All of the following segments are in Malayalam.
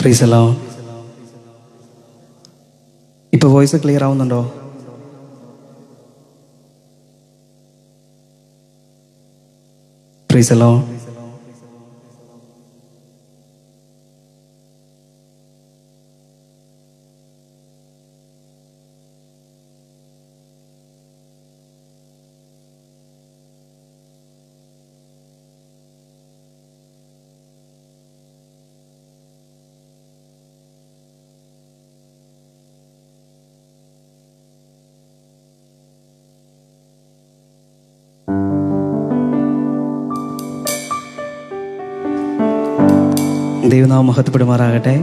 പ്രീസലോ ഇപ്പൊ വോയിസ് ക്ലിയർ ആവുന്നുണ്ടോ പ്രീസലോ ദൈവനാമം മഹത്വപ്പെടുമാറാകട്ടെ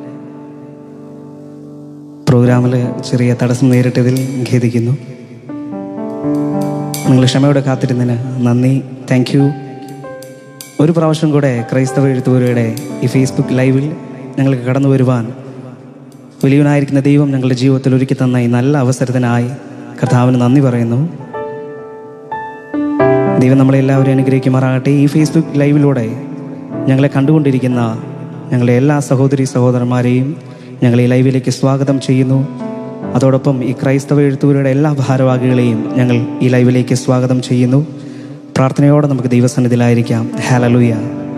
പ്രോഗ്രാമിൽ ചെറിയ തടസ്സം നേരിട്ടതിൽ ഖേദിക്കുന്നു നിങ്ങൾ ക്ഷമയോടെ കാത്തിരുന്നതിന് നന്ദി താങ്ക് യു ഒരു പ്രാവശ്യം കൂടെ ക്രൈസ്തവ എഴുത്തുപുരയുടെ ഈ ഫേസ്ബുക്ക് ലൈവിൽ ഞങ്ങൾക്ക് കടന്നു വരുവാൻ വലിയവനായിരിക്കുന്ന ദൈവം ഞങ്ങളുടെ ജീവിതത്തിൽ ഒരുക്കി തന്ന ഈ നല്ല അവസരത്തിനായി കർത്താവിന് നന്ദി പറയുന്നു ദൈവം നമ്മളെ എല്ലാവരും അനുഗ്രഹിക്കുമാറാകട്ടെ ഈ ഫേസ്ബുക്ക് ലൈവിലൂടെ ഞങ്ങളെ കണ്ടുകൊണ്ടിരിക്കുന്ന ഞങ്ങളുടെ എല്ലാ സഹോദരി സഹോദരന്മാരെയും ഞങ്ങൾ ഈ ലൈവിലേക്ക് സ്വാഗതം ചെയ്യുന്നു അതോടൊപ്പം ഈ ക്രൈസ്തവ എഴുത്തുകാരുടെ എല്ലാ ഭാരവാഹികളെയും ഞങ്ങൾ ഈ ലൈവിലേക്ക് സ്വാഗതം ചെയ്യുന്നു പ്രാർത്ഥനയോടെ നമുക്ക് ദൈവസന്നിധിയിലായിരിക്കാം ഹാലലൂയ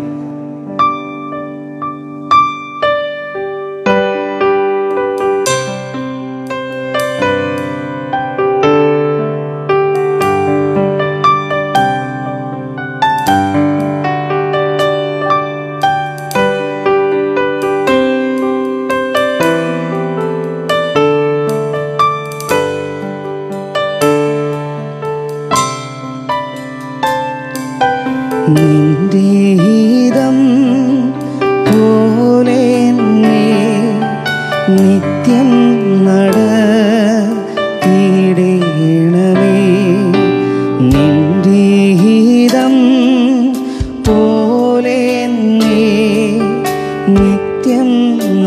നിന്റെ ഹിതം പോലെ എന്നെ നിത്യം നടത്തിയിടണമേ നിന്റെ ഹിതം പോലെ എന്നെ നിത്യം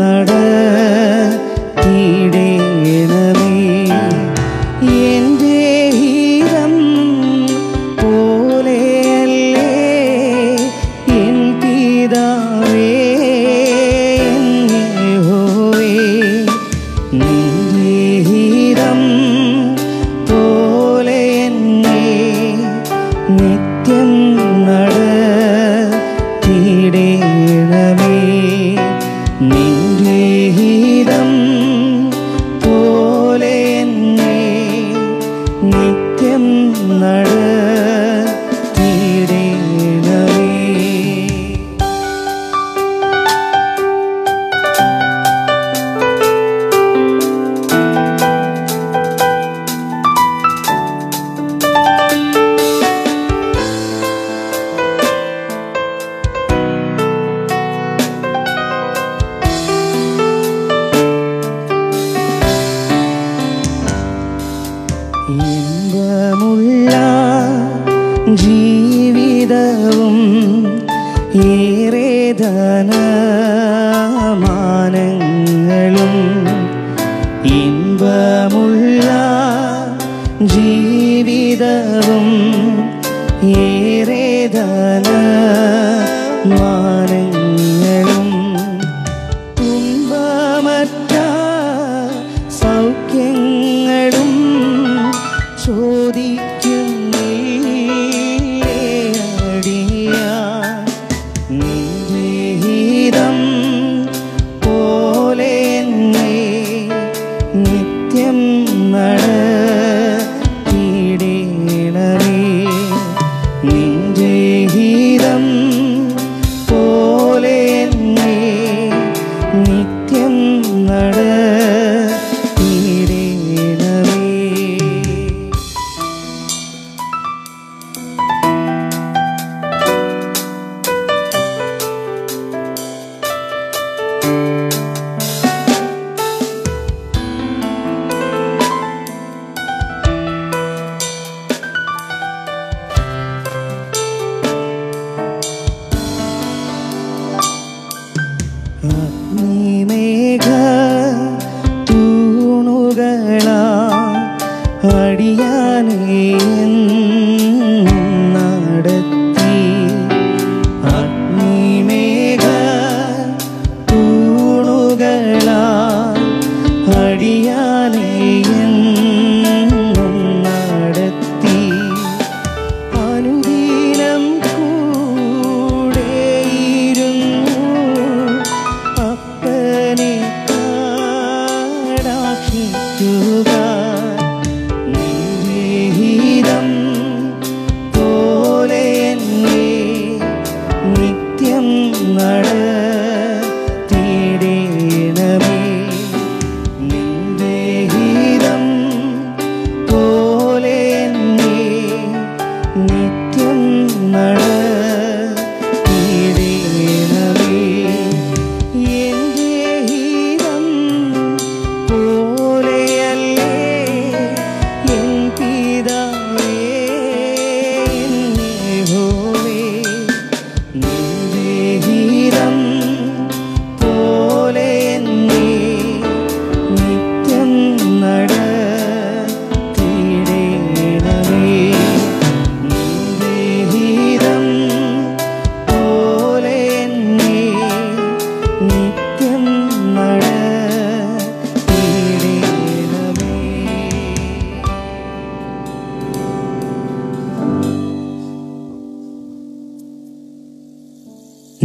നടത്തിയിടണമേ എൻ്റെ ഹിതം പോലെയല്ലേ എൻ പിതാവേ എൻ യഹോവേ നിന്റെ ഹിതം പോലെ എന്നെ നിത്യം നടത്തിയിടണമേ നിന്റെ ഹിതം പോലെ എന്നെ നിത്യം നടത്തിയിടണമേ ഇമ്പമുള്ള ജീവിതവും ഏറെ ധനമാനങ്ങളും ഇമ്പമുള്ള ജീവിതവും ഏറെ ധനമാനങ്ങളും തുമ്പമറ്റ സൗഖ്യങ്ങളും ചോദിക്കുന്നില്ലടിയാൻ നിന്റെ ഹിതം പോലെ എന്നെ നിത്യം നടത്തിയിടണമേ നിന്റെ ഹിതം പോലെ എന്നെ നിത്യം നടത്തിയിടണമേ അഗ്നിമേഘ തൂണുകളാ അടിയാനേ നടത്തി അഗ്നിമേഘ തൂണുകളാ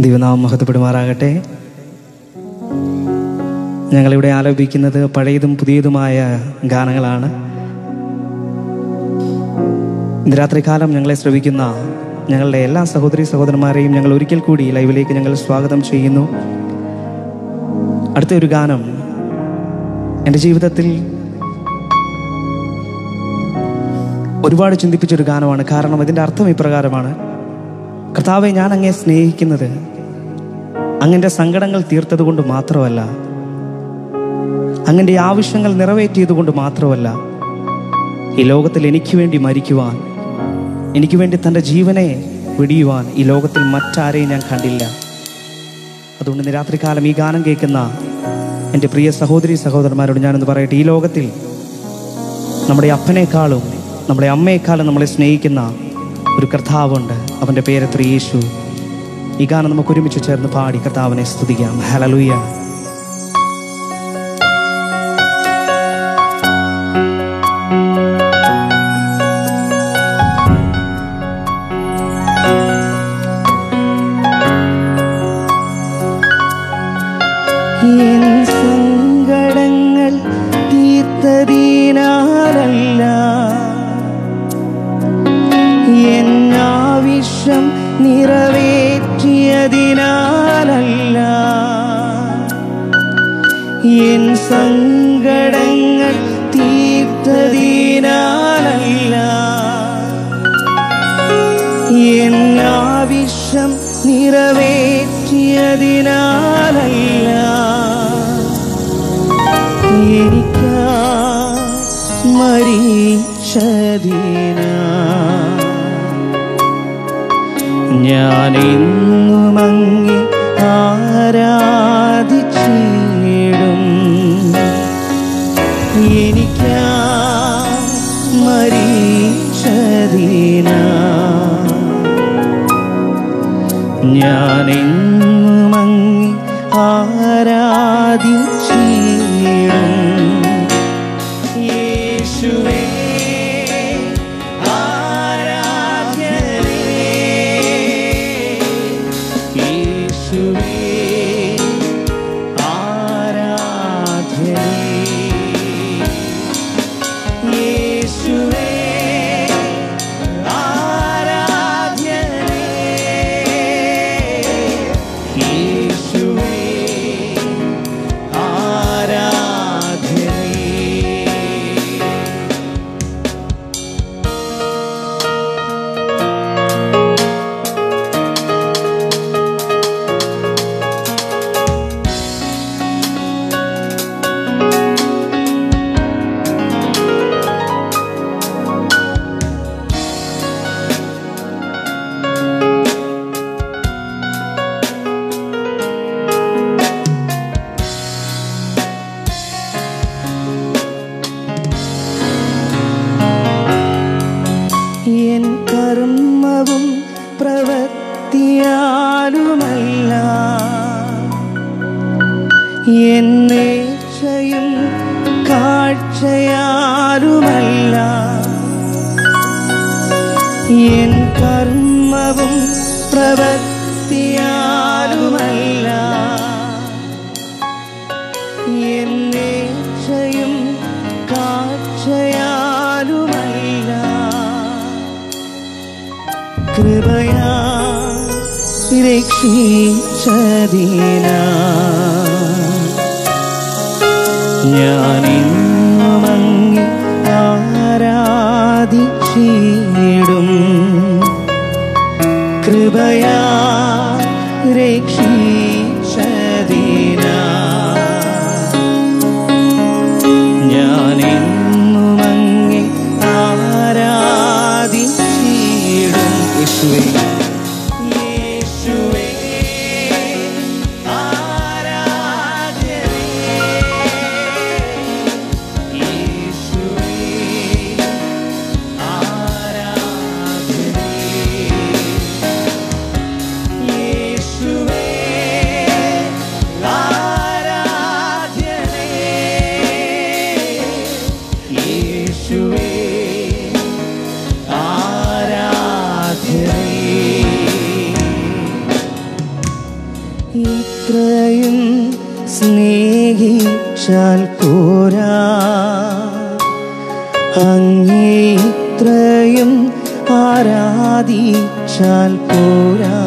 ദൈവനാമം മഹത്വപ്പെടുമാറാകട്ടെ ഞങ്ങളിവിടെ ആലോപിക്കുന്നത് പഴയതും പുതിയതുമായ ഗാനങ്ങളാണ് ഇന്ന് രാത്രികാലം ഞങ്ങളെ ശ്രവിക്കുന്ന ഞങ്ങളുടെ എല്ലാ സഹോദരി സഹോദരന്മാരെയും ഞങ്ങൾ ഒരിക്കൽ കൂടി ലൈവിലേക്ക് ഞങ്ങൾ സ്വാഗതം ചെയ്യുന്നു അടുത്ത ഒരു ഗാനം എൻ്റെ ജീവിതത്തിൽ ഒരുപാട് ചിന്തിപ്പിച്ചൊരു ഗാനമാണ് കാരണം ഇതിൻ്റെ അർത്ഥം ഇപ്രകാരമാണ് കർത്താവെ ഞാൻ അങ്ങേ സ്നേഹിക്കുന്നത് അങ്ങൻ്റെ സങ്കടങ്ങൾ തീർത്തത് കൊണ്ട് മാത്രമല്ല അങ്ങൻ്റെ ആവശ്യങ്ങൾ നിറവേറ്റിയത് കൊണ്ട് മാത്രമല്ല ഈ ലോകത്തിൽ എനിക്ക് വേണ്ടി മരിക്കുവാൻ എനിക്ക് വേണ്ടി തൻ്റെ ജീവനെ വെടിയുവാൻ ഈ ലോകത്തിൽ മറ്റാരെയും ഞാൻ കണ്ടില്ല അതുകൊണ്ട് ഇന്ന് രാത്രികാലം ഈ ഗാനം കേൾക്കുന്ന എൻ്റെ പ്രിയ സഹോദരി സഹോദരന്മാരോട് ഞാനൊന്ന് പറയട്ടെ ഈ ലോകത്തിൽ നമ്മുടെ അപ്പനേക്കാളും നമ്മുടെ അമ്മയെക്കാളും നമ്മളെ സ്നേഹിക്കുന്ന ഒരു കർത്താവുണ്ട് അവൻ്റെ പേരത്ര യേശു ഈ ഗാനം നമുക്ക് ഒരുമിച്ച് ചേർന്ന് പാടി കർത്താവിനെ സ്തുതിക്കാം ഹലലുയ്യ എൻ സങ്കടങ്ങൾ തീർത്തതിനാലല്ല എൻ ആവശ്യം നിറവേറ്റിയതിനാലല്ല എൻ സങ്കടങ്ങൾ തീർത്തതിനാലല്ല എൻ ആവശ്യം നിറവേറ്റിയതിനാലല്ല എനിക്കാ മരീച്ചതിന ഞാൻ എന്നും അങ്ങി ആരാധിച്ചിടും എനിക്കാ മരീച്ചതിന ഞാൻ എന്നും അങ്ങി ആരാധിച്ചിടും യേശുവേ ആരാധ്യനേ യേശുവേ ആരാധ്യനേ യേശുവേ ആരാധ്യനേ യേശുവേ ആരാധ്യനേ എൻ കർമ്മവും പ്രവൃത്തിയാലുമല്ല എന്നേച്ഛയും കാഴ്ചയാലുമല്ല എൻ കർമ്മവും പ്രവൃത്തിയാലുമല്ല എന്നേച്ഛയും കാഴ്ചയാലുമല്ല കൃപയാ രക്ഷിച്ചതിന ഞാൻ ഇന്നുമങ്ങി ആരാധിച്ചിടും കൃപയാ രക്ഷിച്ചതിന ഞാൻ ഇന്നുമങ്ങി ആരാധിച്ചിടും യേശുവേ യേശുവേ ആരാധ്യനേ യേശുവേ ആരാധ്യനേ യേശുവേ ആരാധിച്ചാൽ പോരാ അങ്ങേ ഇത്രയും ആരാധിച്ചാൽ പോരാ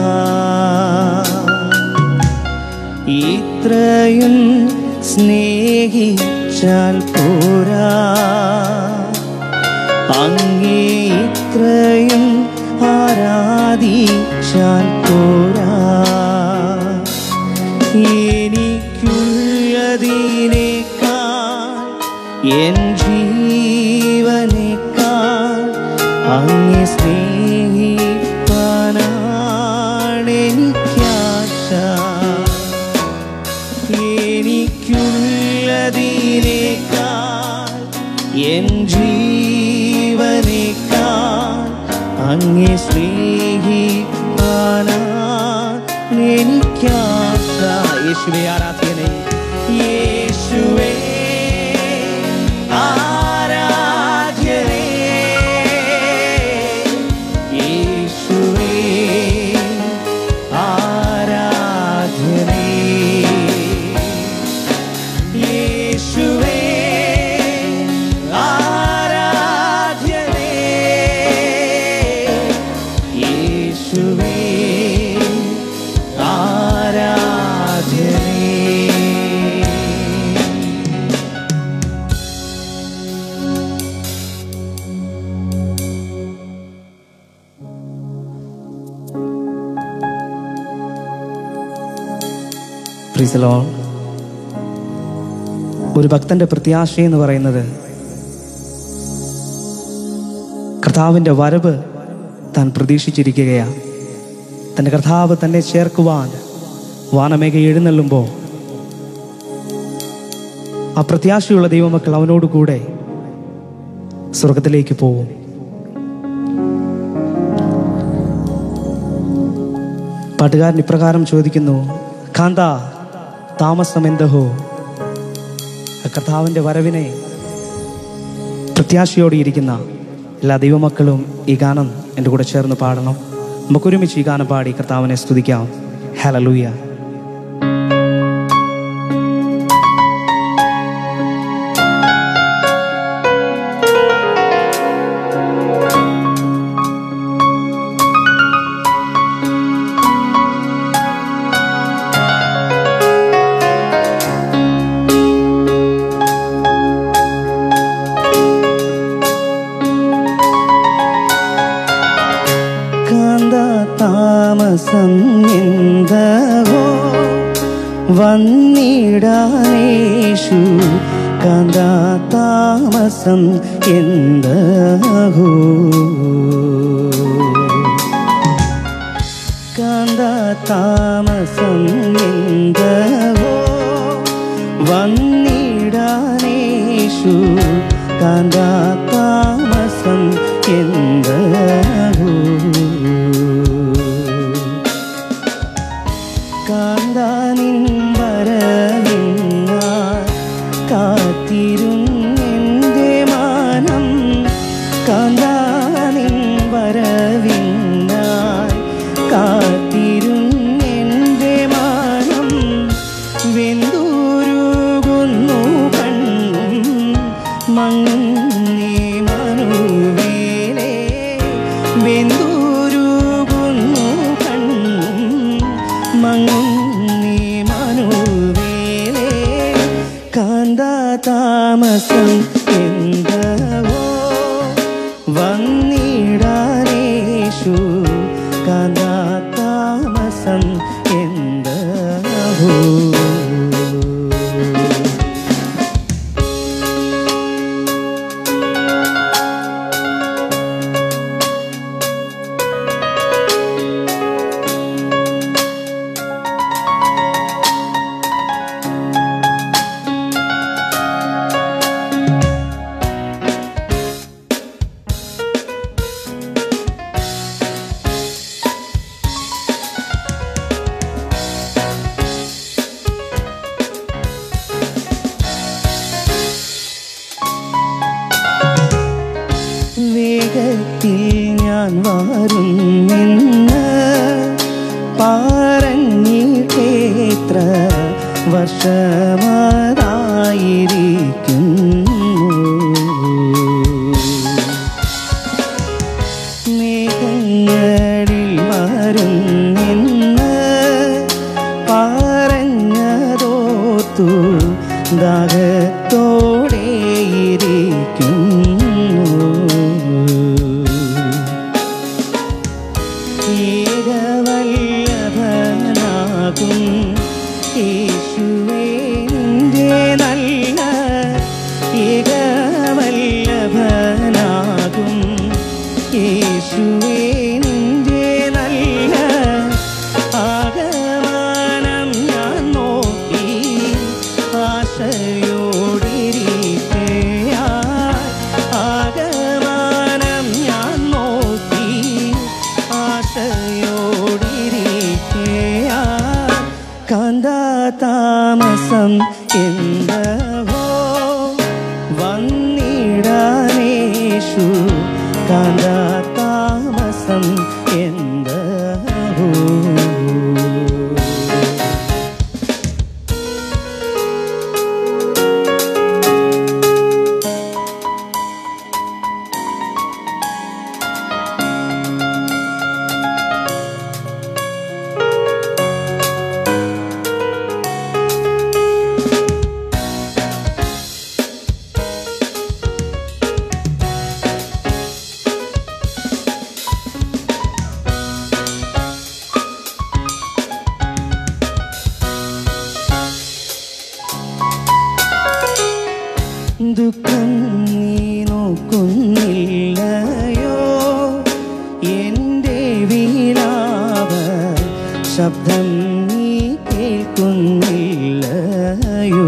ഇത്രയും സ്നേഹിച്ചാൽ പോരാ അങ്ങേ ഇത്രയും ആരാധിച്ചാൽ പോരാ എനിക്കുള്ളതിനേക്കാൾ എൻ ജീവനേക്കാൾ അങ്ങെ സ്നേഹിപ്പാനാണ് എനിക്കാശ എനിക്കുള്ളതിനേക്കാൾ എൻ ജീവനേക്കാൾ അങ്ങെ സ്നേഹിപ്പാനാണ് എനിക്കാശ യേശുവെ ആരാധ്യനെ യേശുവേ ആരാധ്യനേ യേശുവേ ആരാധ്യനേ യേശുവേ ആരാധ്യനേ യേശുവേ ആരാധ്യനേ Praise the Lord. ഒരു ഭക്തന്റെ പ്രത്യാശ എന്ന് പറയുന്നത് കർത്താവിൻ്റെ വരവ് താൻ പ്രതീക്ഷിച്ചിരിക്കുകയാണ് തൻ്റെ കർത്താവ് തന്നെ ചേർക്കുവാൻ വാനമേഘ എഴുന്നള്ളുമ്പോൾ ആ പ്രത്യാശയുള്ള ദൈവമക്കൾ അവനോട് കൂടെ സ്വർഗത്തിലേക്ക് പോവും പാട്ടുകാരൻ ഇപ്രകാരം ചോദിക്കുന്നു കാന്ത താമസം എന്തഹോ ആ കർത്താവിൻ്റെ വരവിനെ പ്രത്യാശയോടെ ഇരിക്കുന്ന എല്ലാ ദൈവമക്കളും ഈ ഗാനം എൻ്റെ കൂടെ ചേർന്ന് പാടണം നമുക്കൊരുമിച്ച് ഈ ഗാനം പാടി കർത്താവിനെ സ്തുതിക്കാം ഹലലൂയ കാന്ത താമസം എന്തവോ വന്നിടാനേഷു കാന്ത താമസം എന്തഹോ കാന്ത താമസം എന്തവോ വന്നിടാനേഷു കാന്ത താമസം എന്തഹോ കാന്താനിൻ വരവിന്നാർ കാത്തിരുന്നെൻ്റെ മാനം കാന്താനിൻ വരവിന്നാർ കാത്തിരുന്നെൻ്റെ മാനം വെന്തൂരുകുന്നു കണ്ണും മങ്ങി മനുവേലേ വെന്തൂരുകുന്നു കണ്ണും മങ്ങി മനുവേലേ കാന്ത താമസം എന്തവോ വന്നിടാനേഷു കാന്ത താമസം എന്തവോ വേഗത്തിൽ ഞാൻ വരുമെന്ന് പറഞ്ഞിട്ടേത്ര വർഷമാതാണെന്നോ മേഘങ്ങളിൽ വരുന്നെന്ന് പറഞ്ഞതോർത്തു ദാഹത്തോടെ ഇരിക്കുന്നു ഏകവല്ലഭനാകും യേശുവേ നിന്റെ നല്ല ഏകവല്ലഭനാകും യേശുവേ നിന്റെ നല്ല ആഗമനം ഞാൻ നോക്കി ആശയോടിരിക്കയാ ആഗമനം ഞാൻ നോക്കി ആശയോടിരിക്കയാ കാന്താതാമസം എന്തഹോ വന്നിടാനേഷു കാന്താതാമസം എന്തഹോ ദുഃഖം നീ നോക്കുന്നില്ലയോ എൻ്റെ വീണാവ ശബ്ദം നീ കേൾക്കുന്നില്ലയോ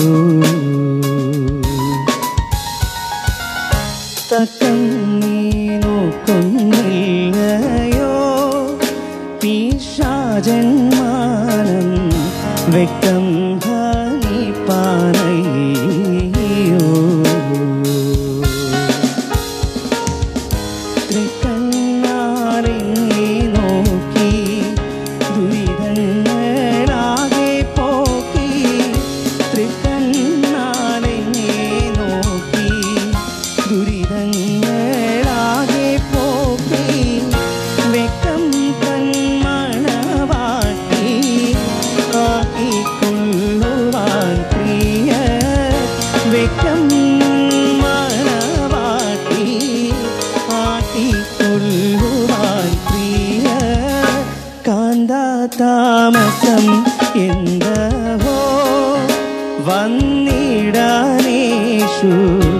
തക്കം നീ നോക്കുന്നില്ലയോ പീശാജന്മാനം വ്യക്തം ഭംഗിപ്പാനയ്യോ തൃക്കണ്ണാലെ നോക്കി ദുരിതങ്ങളാകെ പോക്കി തൃക്കണ്ണാലെ നോക്കി ദുരിതങ്ങളാകെ പോക്കി വെക്കം കൺമണവാട്ടി ആക്കിക്കൊള്ളുവാൻ പ്രിയ വെക്കം മണവാട്ടി ആക്കിക്കൊള്ളുവാൻ പ്രിയ കാന്താതാമസം എന്തഹോ വന്നിടാനേഷു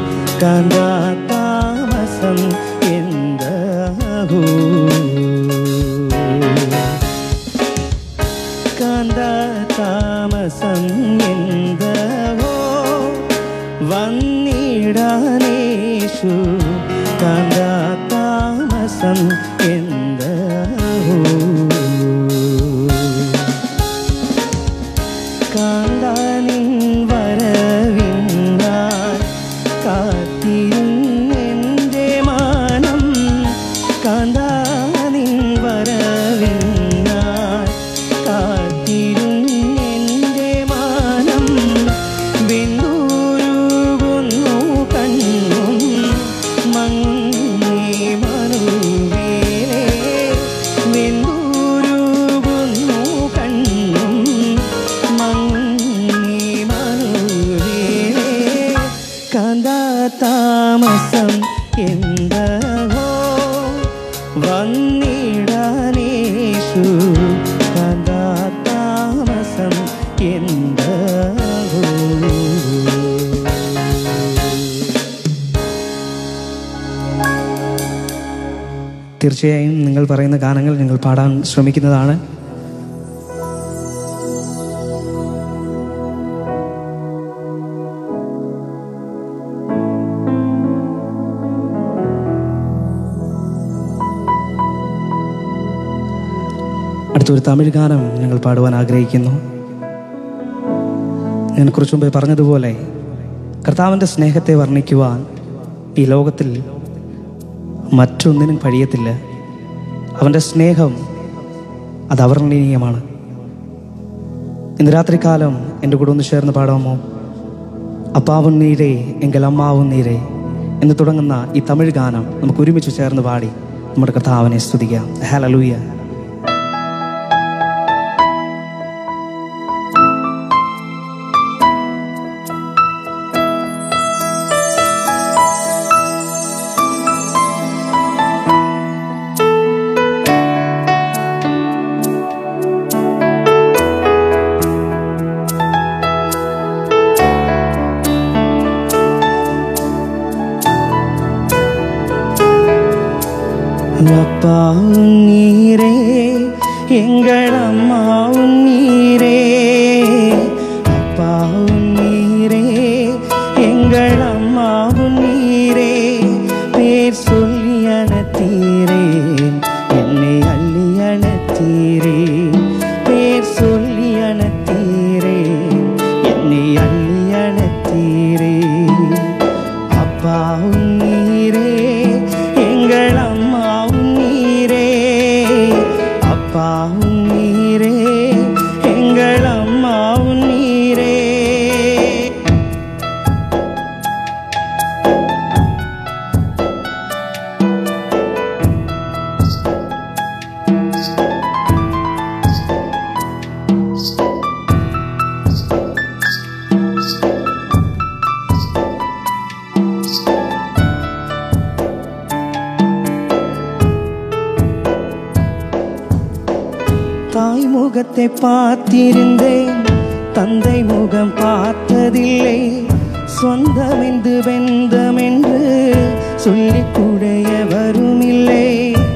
കാന്താതാമസം എന്തഹോ കാന്താതാമസം എന്തഹോ വന്നിടാനേഷു കാന്താതാമസം എന്തഹോ കാന്താനിൻ വരവിന്നാൽ കാത്തിരുന്നെൻ്റെ മാനം കാന്താനിൻ വരവിന്നാൽ കാത്തിരുന്നെൻ്റെ മാനം വെന്തൂരുകുന്നു കണ്ണും മങ്ങി മനുവേലേ വെന്തൂരുകുന്നു കണ്ണും മങ്ങി മനുവേലേ കാന്താതാമസം എന്തഹോ വന്നിടാനേഷു കാന്താതാമസം എന്തഹോ തീർച്ചയായും നിങ്ങൾ പറയുന്ന ഗാനങ്ങൾ ഞങ്ങൾ പാടാൻ ശ്രമിക്കുന്നതാണ് അടുത്തൊരു തമിഴ് ഗാനം ഞങ്ങൾ പാടുവാൻ ആഗ്രഹിക്കുന്നു ഞാൻ കുറച്ചു മുമ്പേ പറഞ്ഞതുപോലെ കർത്താവിൻ്റെ സ്നേഹത്തെ വർണ്ണിക്കുവാൻ ഈ ലോകത്തിൽ മറ്റൊന്നിനും കഴിയത്തില്ല അവൻ്റെ സ്നേഹം അത് അവർണ്ണനീയമാണ് ഇന്ന് രാത്രികാലം എൻ്റെ കൂടെ ഒന്ന് ചേർന്ന് പാടാമോ അപ്പാവും നീരേ എങ്കിൽ അമ്മാവും നീരേ എന്ന് തുടങ്ങുന്ന ഈ തമിഴ് ഗാനം നമുക്ക് ഒരുമിച്ച് ചേർന്ന് പാടി നമ്മുടെ കർത്താവിനെ സ്തുതിക്കാം ഹലലൂയ அப்பாவும் நீரே எங்கள் அம்மாவும் நீரே அப்பாவும் நீரே எங்கள் அம்மாவும் நீரே பேர் சொல்லி அணத்தீரேன் என்னை அள்ளி அணத்தீரேன் பேர் சொல்லி அணத்தீரேன் என்னை அள்ளி அணத்தீரேன் அப்பாவும் நீரே எங்கள் அம்மாவும் நீரே அப்பாவும் நீரே எங்கள் அம்மாவும் நீரே தாய் முகத்தை பார்த்திருந்தேன் தந்தை முகம் பார்த்ததில்லை சொந்தமென்று வெந்தமென்று சொல்லிக் கூட எவரும் இல்லை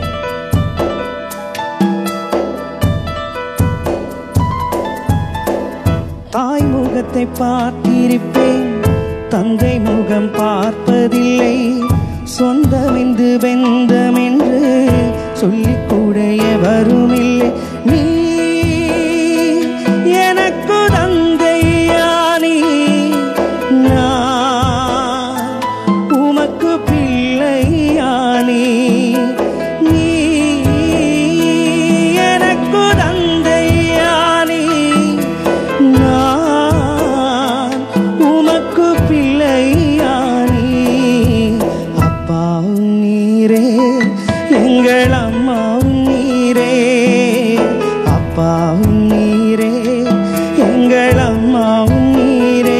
தாய் முகத்தை பார்த்திருப்பேன் தந்தை முகம் பார்ப்பதில்லை சொந்தமென்று வெந்தமென்று சொல்லிக் கூட எவரும் இல்லை நீ எனக்கு தந்தையானி நான் உமக்கு பிள்ளையானி நீ எனக்கு தந்தையானி நான் உமக்கு பிள்ளையானி அப்பாவும் நீரே எங்கள் அம்மாவும் நீரே அப்பாவும் நீரே எங்கள் அம்மாவும் நீரே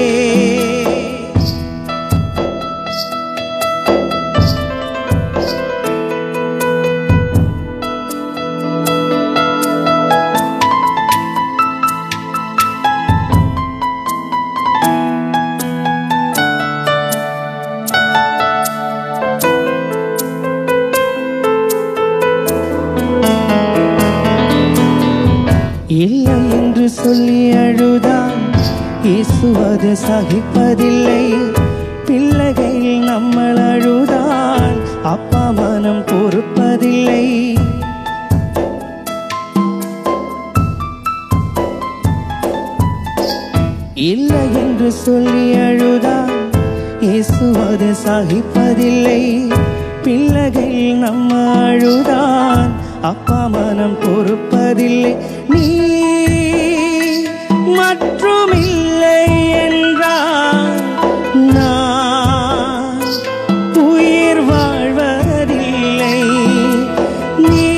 இல்லை என்று சொல்லி அழுதான் இயேசுவது சகிப்பதில்லை பிள்ளைகள் நம்மள் அழுதான் அப்பா மனம் பொறுப்பதில்லை இல்லை என்று சொல்லி அழுதான் இயேசுவது சகிப்பதில்லை பிள்ளைகள் நம்ம அழுதான் அப்பா மனம் பொறுப்பதில்லை நீ மற்றும் இல்லை என்றால் நான் உயிர் வாழ்வதில்லை நீ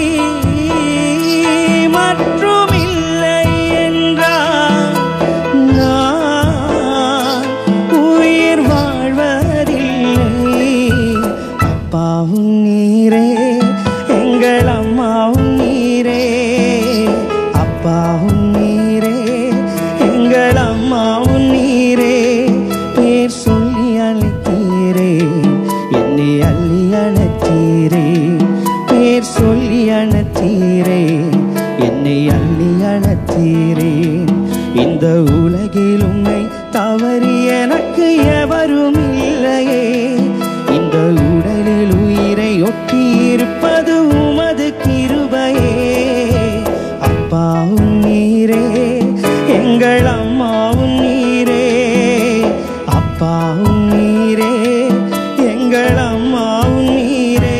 மற்றும் இல்லை என்றால் நான் உயிர் வாழ்வதில்லை அப்பாவும் நீரே எங்கள் அம்மாவும் நீரே அப்பாவும் நீரே எங்கள் அம்மாவும் நீரே பேர் சொல்லி அழைத்தீரே என்னை அள்ளி அழைத்தீரே பேர் சொல்லி அழைத்தீரே என்னை அள்ளி அழைத்தீரே இந்த உலகில் உன்னை தவறி எனக்கு எவரும் இல்லையே இந்த உடலில் உயிரை ஒட்டி இருப்பது உமது கிருபையே அப்பாவும் நீரே எங்கள் அம்மாவும் நீரே அப்பாவும் நீரே எங்கள் அம்மாவும் நீரே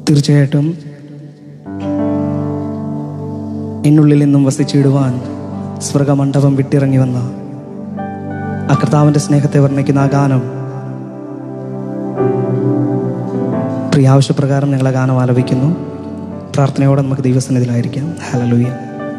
തീർച്ചയായിട്ടും എന്നുള്ളിൽ നിന്നും വസിച്ചിടുവാൻ സ്വർഗമണ്ഡപം വിട്ടിറങ്ങി വന്ന ആ കർത്താവിൻ്റെ സ്നേഹത്തെ വർണ്ണിക്കുന്ന ആ ഗാനം പ്രിയ ആവശ്യപ്രകാരം ഞങ്ങൾ ആ ഗാനം ആലപിക്കുന്നു പ്രാർത്ഥനയോടെ നമുക്ക് ദൈവസന്നിധിയിലായിരിക്കാം ഹലലൂയ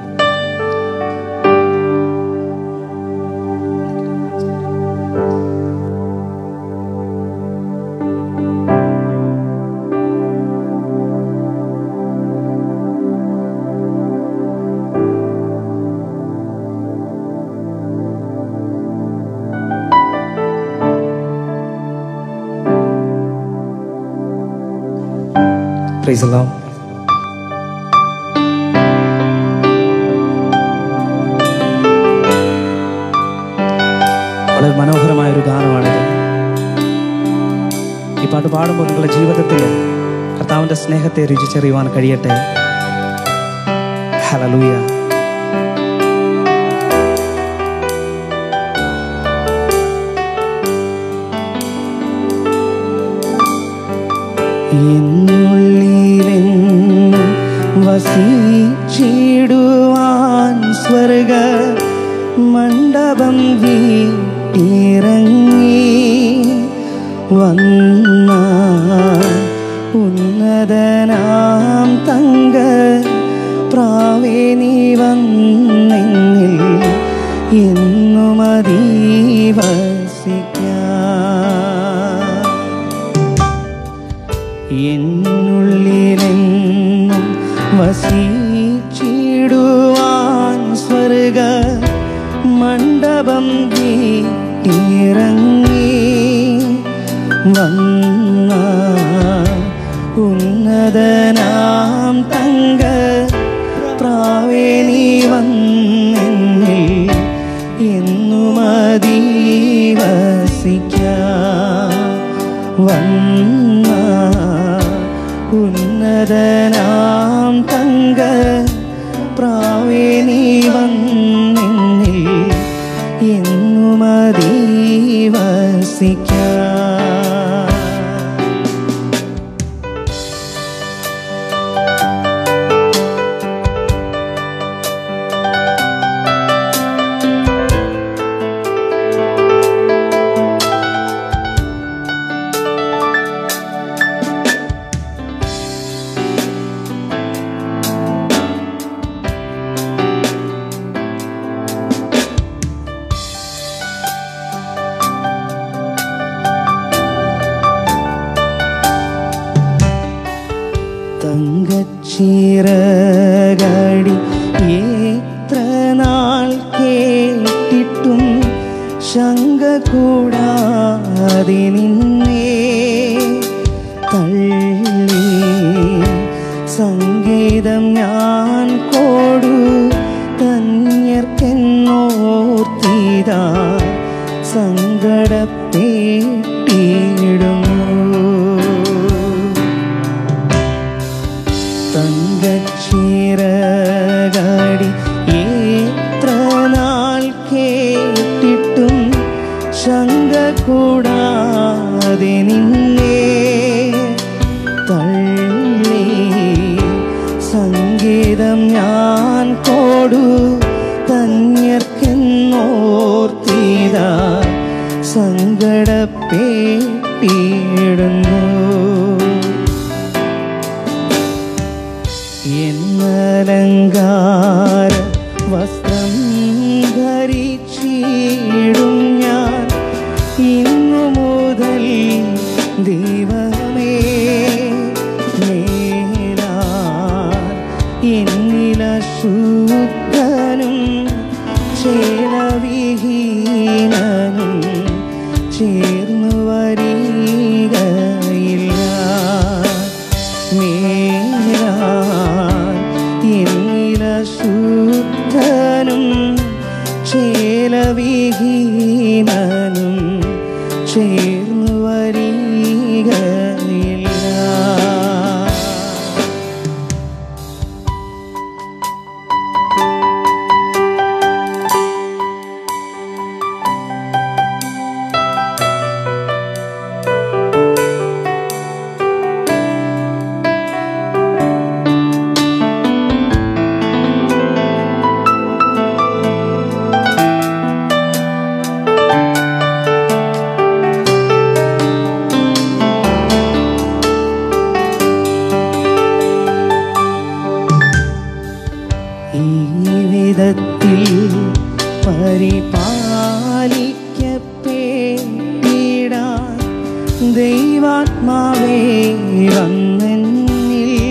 പ്രൈസ് അല്ലാഹ് വളരെ മനോഹരമായ ഒരു ഗാനമാണിത് ഈ പാട്ട് പാടുമ്പോൾ നിങ്ങളുടെ ജീവിതത്തിൽ കർത്താവിൻ്റെ സ്നേഹത്തെ രുചിച്ചറിയുവാൻ കഴിയട്ടെ ഹലലൂയ എന്നുള്ളിലെന്നും വസിച്ചിടുവാൻ സ്വർഗ മണ്ഡപം വീട്ടിറങ്ങി വന്ന ഉന്നതനാം തങ്ക പ്രാവേ നീ വന്നെങ്കിൽ എന്നും അതീവസിക്കാം എന്നുള്ളിലെന്നും വസിച്ചിടുവാൻ സ്വർഗ മണ്ഡപം വീട്ടിറങ്ങി വന്ന ഉന്നതനാം തങ്ക പ്രാവേ നീ വന്നെന്നിൽ എന്നും അതീവസിക്കാം വന്ന ഉന്നതനാം തങ്ക പ്രാവേ നീ വന്നെന്നിൽ എന്നും അതീവസിക്കാം തങ്കച്ചിറകടി എത്ര നാൾ കേട്ടിട്ടും ശങ്ക കൂടാതെ നിന്നേ തള്ളി സംഗീതം ഞാൻ കോടു തന്യർക്കെന്നോർത്തിതാ സങ്കടപ്പെട്ടിടുന്നു തങ്കച്ചിറകടി എത്ര നാൾ കേട്ടിട്ടും ശങ്ക കൂടാതെ നിന്നേ തള്ളി സംഗീതം ഞാൻ കോടു തന്യർക്കെന്നോർത്തിതാ സങ്കടപ്പെട്ടിടുന്നു എന്നലങ്കാര വസ്ത്രം ധരിച്ചിടും ഞാൻ ഇന്നു മുതൽ ദൈവമേ മേലാ എന്നില ശുദ്ധനും ചേലവിഹീനനും ചേർന്നു വരികയില്ല മേലാൻ എന്നില ശുദ്ധനും ചേലവിഹീനനും ചേർന്നു വരികയില്ല പരിപാലിക്കപ്പെട്ടിടാൻ ദൈവാത്മാവേ വന്നെന്നിൽ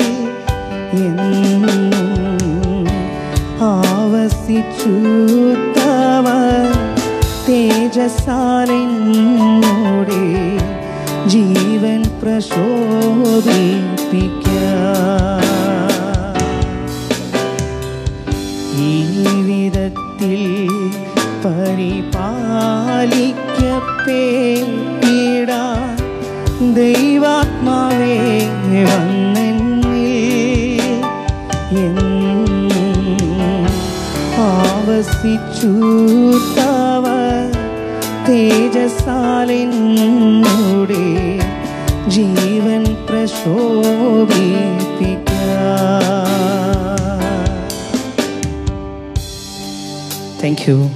എന്നും ആവസിച്ചു തവ തേജസാലെന്നോടെ ജീവൻ പ്രശോഭിപ്പിക്കാം ഈ വിധത്തിൽ പരിപാലിക്കപ്പെട്ടിടാ ദൈവാത്മാവേ വന്നെന്നിൽ എന്നും ആവസിച്ചു തവ തേജസാലെന്നോടെ ജീവൻ പ്രശോഭിപ്പിക്കാം താങ്ക് യു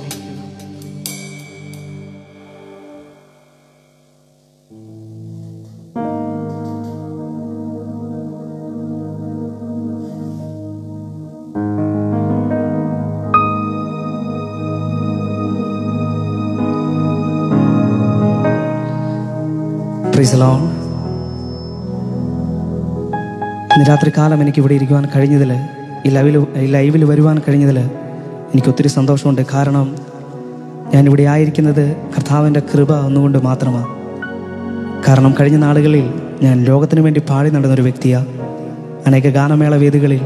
പ്രീസലോൺ ഇന്ന് രാത്രി കാലം എനിക്ക് ഇവിടെ ഇരിക്കുവാൻ കഴിഞ്ഞതിൽ ഈ ലൈവിൽ ഈ ലൈവിൽ വരുവാൻ കഴിഞ്ഞതിൽ എനിക്ക് ഒത്തിരി സന്തോഷമുണ്ട് കാരണം ഞാൻ ഇവിടെ ആയിരിക്കുന്നത് കർത്താവിൻ്റെ കൃപ ഒന്നുകൊണ്ട് മാത്രമാണ് കാരണം കഴിഞ്ഞ നാളുകളിൽ ഞാൻ ലോകത്തിന് വേണ്ടി പാടി നടന്നൊരു വ്യക്തിയാണ് അനേക ഗാനമേള വേദികളിൽ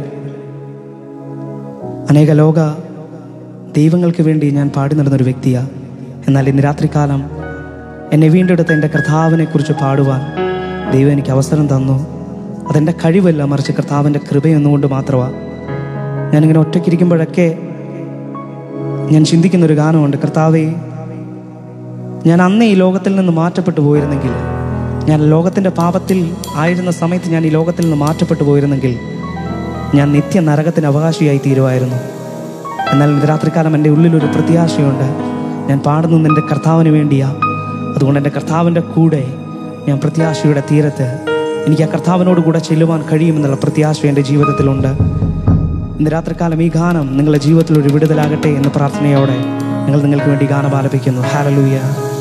അനേക ലോക ദൈവങ്ങൾക്ക് വേണ്ടി ഞാൻ പാടി നടന്നൊരു വ്യക്തിയാണ് എന്നാൽ ഇന്ന് രാത്രികാലം എന്നെ വീണ്ടെടുത്ത എൻ്റെ കർത്താവിനെ കുറിച്ച് പാടുവാൻ ദൈവം എനിക്ക് അവസരം തന്നു അതെൻ്റെ കഴിവല്ല മറിച്ച് കർത്താവിൻ്റെ കൃപയൊന്നുകൊണ്ട് മാത്രമാണ് ഞാനിങ്ങനെ ഒറ്റയ്ക്കിരിക്കുമ്പോഴൊക്കെ ഞാൻ ചിന്തിക്കുന്ന ഒരു ഗാനമുണ്ട് കർത്താവേ ഞാൻ അന്നേ ഈ ലോകത്തിൽ നിന്ന് മാറ്റപ്പെട്ടു പോയിരുന്നെങ്കിൽ ഞാൻ ലോകത്തിൻ്റെ പാപത്തിൽ ആയിരുന്ന സമയത്ത് ഞാൻ ഈ ലോകത്തിൽ നിന്ന് മാറ്റപ്പെട്ടു പോയിരുന്നെങ്കിൽ ഞാൻ നിത്യ നരകത്തിന് അവകാശിയായി തീരുമായിരുന്നു എന്നാൽ ഇന്ന് രാത്രികാലം എൻ്റെ ഉള്ളിലൊരു പ്രത്യാശയുണ്ട് ഞാൻ പാടുന്നത് എൻ്റെ കർത്താവിന് വേണ്ടിയാ അതുകൊണ്ട് എൻ്റെ കർത്താവിൻ്റെ കൂടെ ഞാൻ പ്രത്യാശയുടെ തീരത്ത് എനിക്ക് ആ കർത്താവിനോട് കൂടെ ചെല്ലുവാൻ കഴിയുമെന്നുള്ള പ്രത്യാശ എൻ്റെ ജീവിതത്തിലുണ്ട് ഇന്ന് രാത്രികാലം ഈ ഗാനം നിങ്ങളുടെ ജീവിതത്തിൽ ഒരു വിടുതലാകട്ടെ എന്ന പ്രാർത്ഥനയോടെ ഞങ്ങൾ നിങ്ങൾക്ക് വേണ്ടി ഗാനം ആലപിക്കുന്നു ഹാലലൂയ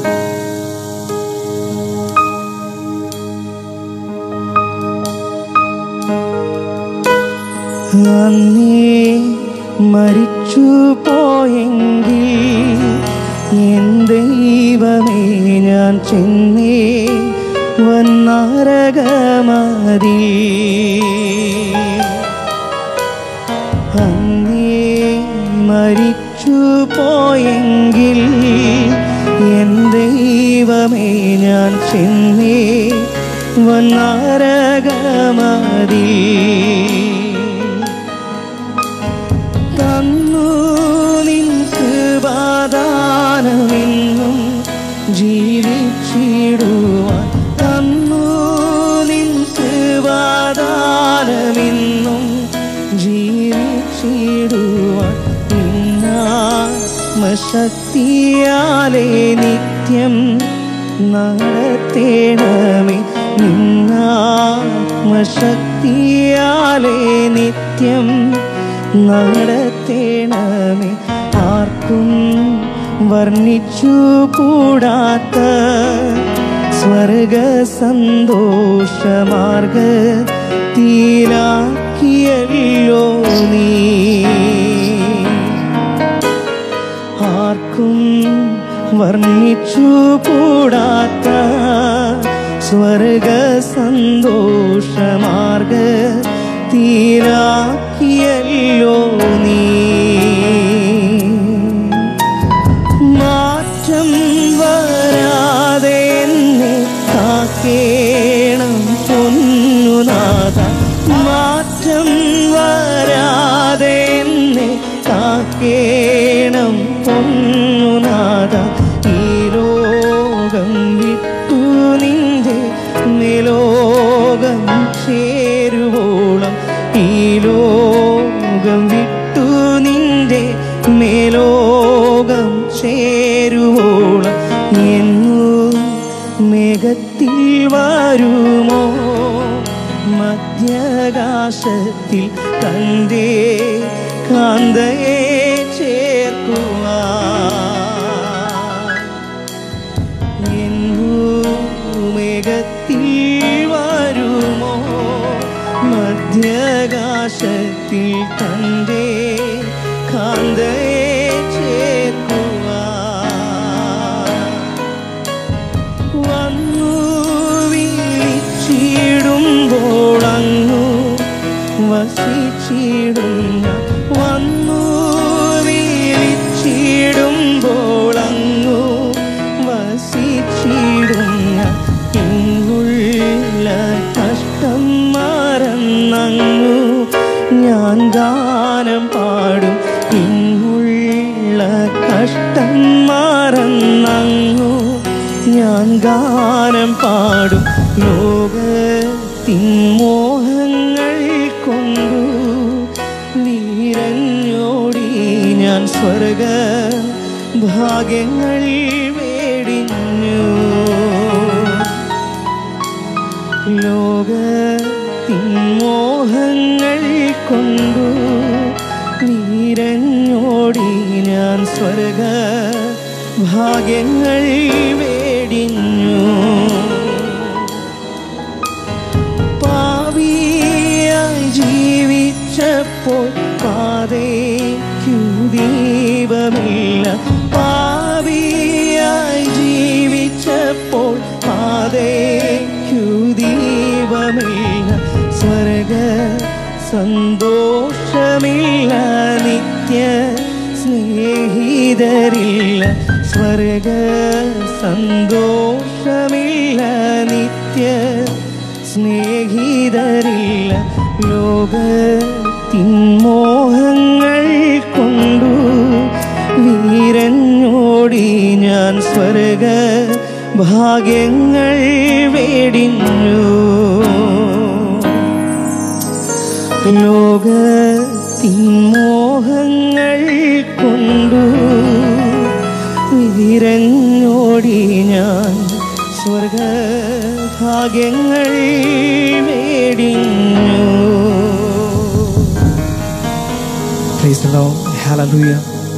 അന്നേ മരിച്ചു പോയെങ്കിൽ എൻ ദൈവമേ ഞാൻ ചെന്നേ വന്നാരകമതി അന്നേ മരിച്ചു പോയെങ്കിൽ എൻ ദൈവമേ ഞാൻ ചെന്നേ വന്നാരകമതി തന്നു നിൻ കൃപാദാനമെന്നും ജീവിച്ചിടുവാൻ തന്നു നിൻ കൃപാദാനമെന്നും ജീവിച്ചിടുവാൻ നിന്നാത്മശക്തിയാലെ നിത്യം നടത്തേണമേ നിന്നാത്മശക്തിയാലെ നിത്യം നടത്തേണമേ ആർക്കും വർണ്ണിച്ചു കൂടാത്ത സ്വർഗ സന്തോഷമാർഗ തീരാക്കിയല്ലോ നീ ആർക്കും വർണ്ണിച്ചു കൂടാത്ത സ്വർഗ സന്തോഷമാർഗ തീരാക്കിയല്ലോ നീ മാറ്റം വരാതെ എന്നെ കാക്കേണം പൊന്നുനാഥ മാറ്റം വരാതെ എന്നെ കാക്കേണം പൊന്നുനാഥ ഈ ലോകം വിട്ടു നിന്റെ നിലോകം ചേരുവോളം ഈ ലോകം വിട്ടു നിന്റെ മേലോകം ചേരുവോളം എന്നു മേഘത്തിൽ വരുമോ മധ്യാകാശത്തിൽ തൻ്റെ കാന്തയെ ചേർക്കുവാ ലോകത്തിൽ വരുമോ മധ്യകാശത്തിൽ തൻ്റെ കാന്തയെ ചേർക്കുവാൻ വന്നു വിളിച്ചിടുമ്പോൾ അങ്ങു വസിച്ചിടുന്ന വന്നു വിളിച്ചിടുമ്പോൾ അങ്ങു വസിച്ചിടുന്ന ഇങ്ങുള്ള കഷ്ടം മറന്നങ്ങു ഞാൻ ഗാനം പാടും ഇങ്ങുള്ള കഷ്ടം മറന്നങ്ങു ഞാൻ ഗാനം പാടും ലോകത്തിൻ മോഹങ്ങൾ കൊണ്ടു നീരഞ്ഞോടി ഞാൻ സ്വർഗ ഭാഗ്യങ്ങൾ വേടിഞ്ഞു ലോകത്തിൻ മോഹങ്ങൾ കൊണ്ടു നീരഞ്ഞോടി ഞാൻ സ്വർഗ ഭാഗ്യങ്ങൾ വേടിഞ്ഞു പാവിയായി ജീവിച്ചപ്പോൾ പാതയ്ക്കു ദീപമില്ല പാവിയായി ജീവിച്ചപ്പോൾ പാതയ്ക്കു ദീപമില്ല സ്വർഗ സന്തോഷമില്ല നിത്യ സ്നേഹിതരില്ല സ്വർഗ സന്തോഷമില്ല നിത്യ സ്നേഹിതരില്ല ലോകത്തിൻ മോഹങ്ങൾ കൊണ്ടു വീരഞ്ഞോടി ഞാൻ സ്വർഗ ഭാഗ്യങ്ങൾ വേടിഞ്ഞു ലോകത്തിൻ മോഹങ്ങൾ കൊണ്ടു വിരഞ്ഞോടി ഞാൻ സ്വർഗ ഭാഗ്യങ്ങൾ വേടിഞ്ഞു Praise the Lord. Hallelujah.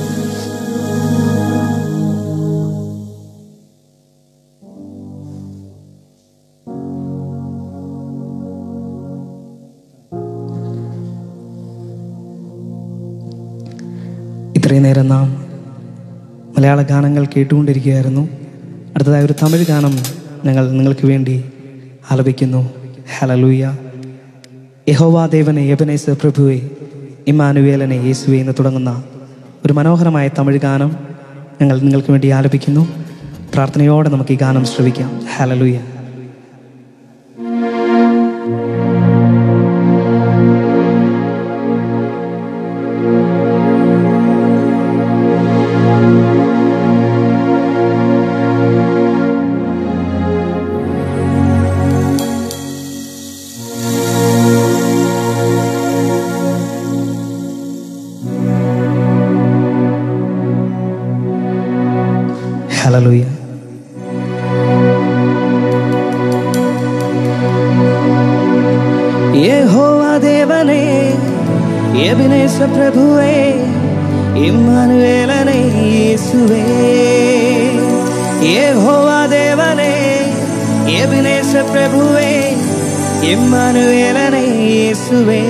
ഇത്രയും നേരം നാം മലയാള ഗാനങ്ങൾ കേട്ടുകൊണ്ടിരിക്കുകയായിരുന്നു അടുത്തതായി ഒരു തമിഴ് ഗാനം ഞങ്ങൾ നിങ്ങൾക്ക് വേണ്ടി ആലപിക്കുന്നു ഹലലൂയ യഹോവാ ദേവനെ യബനേസ് പ്രഭുവെ ഇമ്മാനുവേലനെ യേശുവെ എന്ന് തുടങ്ങുന്ന ഒരു മനോഹരമായ തമിഴ് ഗാനം ഞങ്ങൾ നിങ്ങൾക്ക് വേണ്ടി ആലപിക്കുന്നു പ്രാർത്ഥനയോടെ നമുക്ക് ഈ ഗാനം ശ്രവിക്കാം ഹലലൂയ ഹലലൂയ യഹോവ ദേവനെ എബിനേശ പ്രഭുവേ ഇമ്മാനുവേലനെ യേസുവേ യഹോവ ദേവനെ എബിനേശ പ്രഭുവേ ഇമ്മാനുവേലനെ യേസുവേ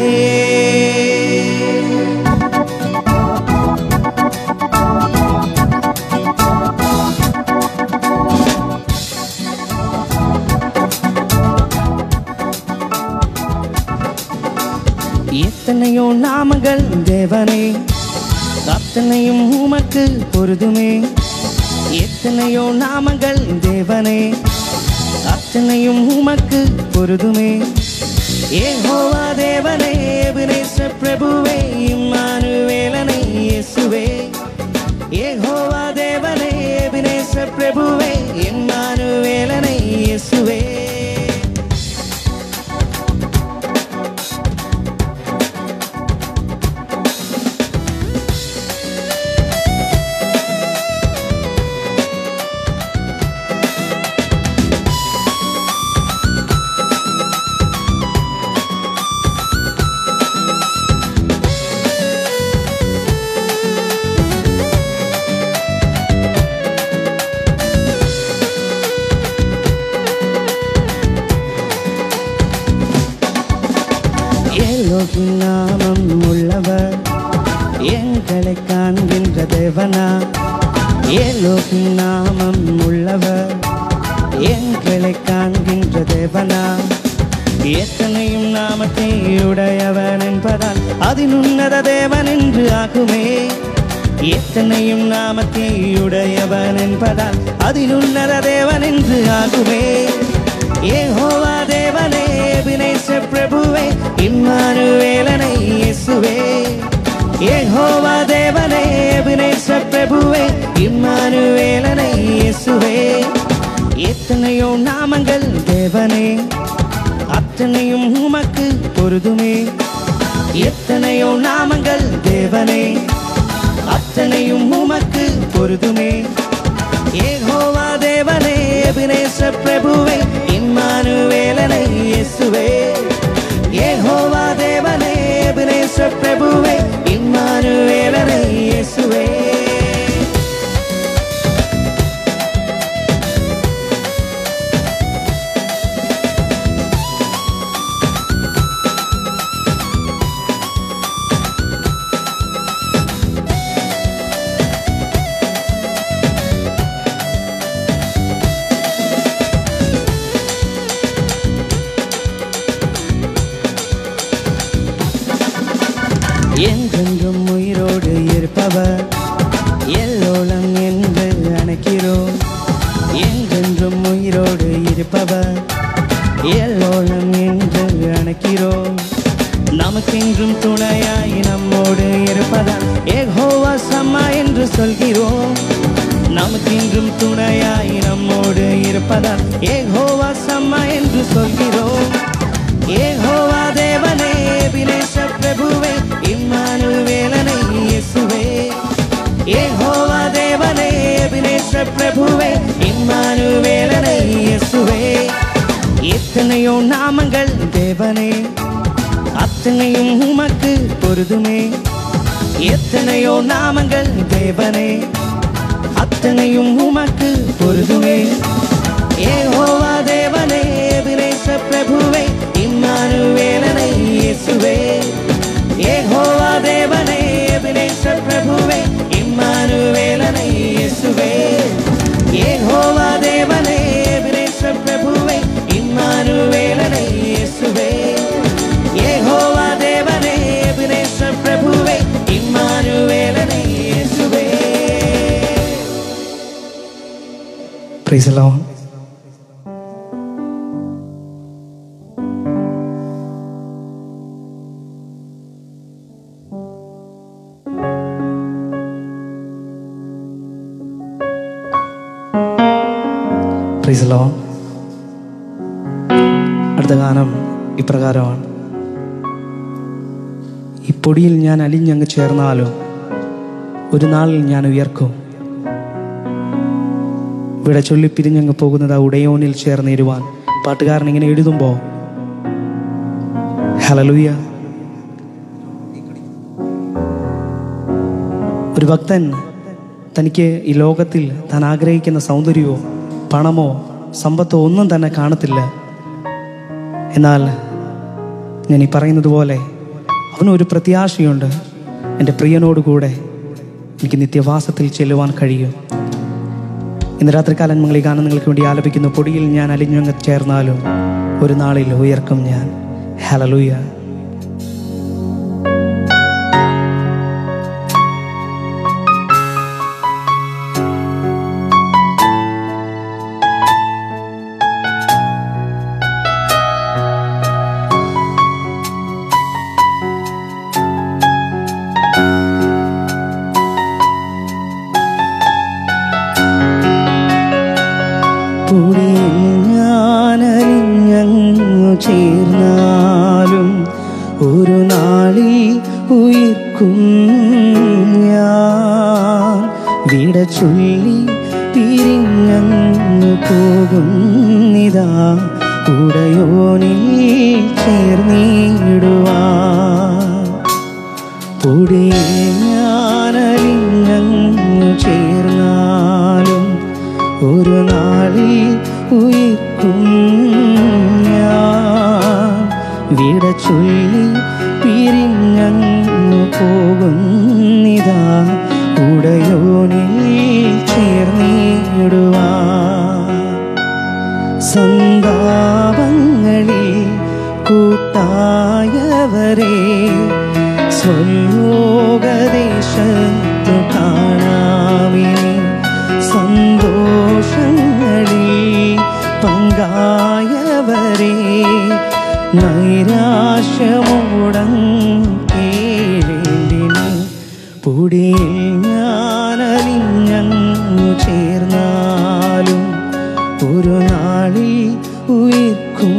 எத்தனையோ நாமங்கள் தேவனே அத்தனையும் உமக்கு பொருதுமே எத்தனையோ நாமங்கள் தேவனே அத்தனையும் உமக்கு பொருதுமே ஏகோவா தேவனே எபினேச பிரபுவே இம்மானுவேலனை இயேசுவே ஏகோவா தேவனே எபினேச பிரபுவே இம்மானுவேலனை இயேசுவே தேவனா ஏலோகின் நாமம் உள்ளவர் எங்களை காண்கின்ற தேவனா எத்தனையும் நாமத்தை உடையவன் என்பதால் அதில் உன்னத தேவன் என்று ஆகுமே எத்தனையும் நாமத்தை உடையவன் என்பதால் அதில் உன்னத தேவன் என்று ஆகுமே ஏஹோவா தேவனே வினேச பிரபுவே இம்மானுவேலனை இயேசுவே ஏஹோவா தேவனே வினேச பிரபுவே இம்மானுவேலனை இயேசுவே எத்தனையோ நாமங்கள் தேவனே அத்தனையும் உமக்கு பொருதுமே எத்தனையோ நாமங்கள் தேவனே அத்தனையும் உமக்கு பொருதுமே ஏகோவா தேவனே அபிநேச பிரபுவே இம்மானுவேலனை இயேசுவே ஏகோவா தேவனே அபிநேச பிரபுவே இம்மானுவேலனை இயேசுவே என்றென்றும் உயிரோடு இருப்பவர் எல்லோலம் என்று அணைக்கிறோம் என்றென்றும் உயிரோடு இருப்பவர் எல்லோலம் என்று அணைக்கிறோம் நமக்கென்றும் துணையாய் நம்மோடு இருப்பதால் ஏகோவா சம்மா என்று சொல்கிறோம் நமக்கென்றும் துணையாய் நம்மோடு இருப்பதால் ஏகோவா சம்மா என்று சொல்கிறோம் ஏகோவா தேவனே வினேச பிரபுவே இம்மானுவேலனை இயேசுவே ஏகோவா தேவனே வினேச பிரபுவே இம்மானுவேலனை இயேசுவே எத்தனையோ நாமங்கள் தேவனே அத்தனையும் உமக்கு பொருதுமே எத்தனையோ நாமங்கள் தேவனே அத்தனையும் உமக்கு பொருதுமே ஏகோவா தேவனே வினேச பிரபுவே இம்மானுவேலனை இயேசுவே ஏகோவா தேவனே வினேச பிரபுவே இம்மானுவேலனை இயேசுவே ஏகோவா தேவனே வினேச பிரபுவே இம்மானுவேலனை இயேசுவே ஏகோவா தேவனே வினேச பிரபுவே இம்மானுவேலனை இயேசுவே Praise the Lord. Praise the Lord. അടുത്ത ഗാനം ഇപ്രകാരമാണ് ഈ പൊടിയിൽ ഞാൻ അലിഞ്ഞങ്ങ് ചേർന്നാലും ഒരു നാളിൽ ഞാൻ ഉയർക്കും ഇവിടെ ചൊല്ലിപ്പിരിഞ്ഞങ്ങ് പോകുന്നത് ആ ഉടയോനിൽ ചേർന്നിരുവാൻ പാട്ടുകാരൻ ഇങ്ങനെ എഴുതുമ്പോൾ ഹലലൂയ ഒരു ഭക്തൻ തനിക്ക് ഈ ലോകത്തിൽ താൻ ആഗ്രഹിക്കുന്ന സൗന്ദര്യമോ പണമോ സമ്പത്തോ ഒന്നും തന്നെ കാണത്തില്ല എന്നാൽ ഞാൻ ഈ പറയുന്നത് പോലെ അവനൊരു പ്രത്യാശയുണ്ട് എൻ്റെ പ്രിയനോടുകൂടെ എനിക്ക് നിത്യവാസത്തിൽ ചെല്ലുവാൻ കഴിയും ഇന്ന് രാത്രികാലം നിങ്ങൾ ഈ ഗാനം നിങ്ങൾക്ക് വേണ്ടി ആലപിക്കുന്ന പൊടിയിൽ ഞാൻ അലിഞ്ഞങ്ങ് ചേർന്നാലും ഒരു നാളിൽ ഉയർക്കും ഞാൻ ഹലലൂയ പൊടിയിൽ ഞാനറിഞ്ഞങ്ങു ചേർന്നാലും ഒരു നാളിൽ ഉയർക്കും ഞാൻ വിട ചൊല്ലി പിരിഞ്ഞങ്ങു പോകുന്നിതാ ഉടയോനിൽ ചേർന്നിടുവാൻ പൊടിയെ ഞാനലിഞ്ഞങ്ങു ചേർന്നാലും ഒരു നാളിൽ ഉയർക്കും ഞാൻ വിട ചൊല്ലി പിരിഞ്ഞങ്ങു പോകുന്നിതാ ഉടയോനിൽ കൂട്ടായവരെ സ്വലോകദേശത്തു കാണാമിനി സന്തോഷങ്ങളിൽ പങ്കായവരെ നൈരാശ്യമോടം കേഴേണ്ടിനി പൊടിയിൽ ഞാനലിഞ്ഞു ചേർന്നാലും ഒരു നാളിൽ ഉയർക്കും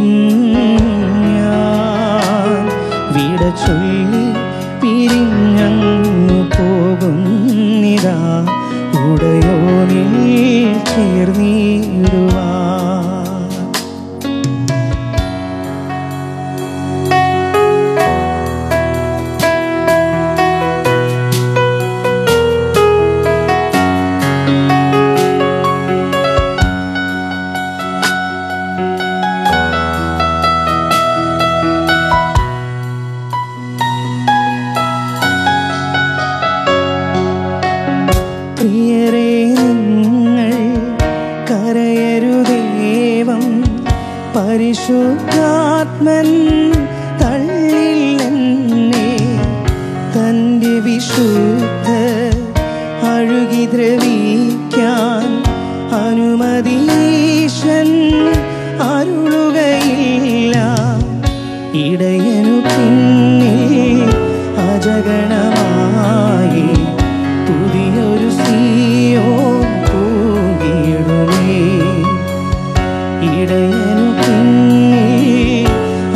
ഞാൻ വിട ചൊല്ലി പിരിഞ്ഞു പോകുന്നിതാ ഉടയോനിൽ ചേർന്നിടുവാ പ്രിയരെ നിങ്ങൾ കരയരുദേവം പരിശുദ്ധാത്മൻ തള്ളില്ലെന്നെ തൻ്റെ വിശുദ്ധ അഴുകി ദ്രവിക്കാൻ അനുമതീശൻ അരുളുകയില്ല ഇടയനു പിന്നിൽ അജഗണമായി പുതിയൊരു സിയോ പൂകിയിടുമേ ഇടയനു പിന്നിൽ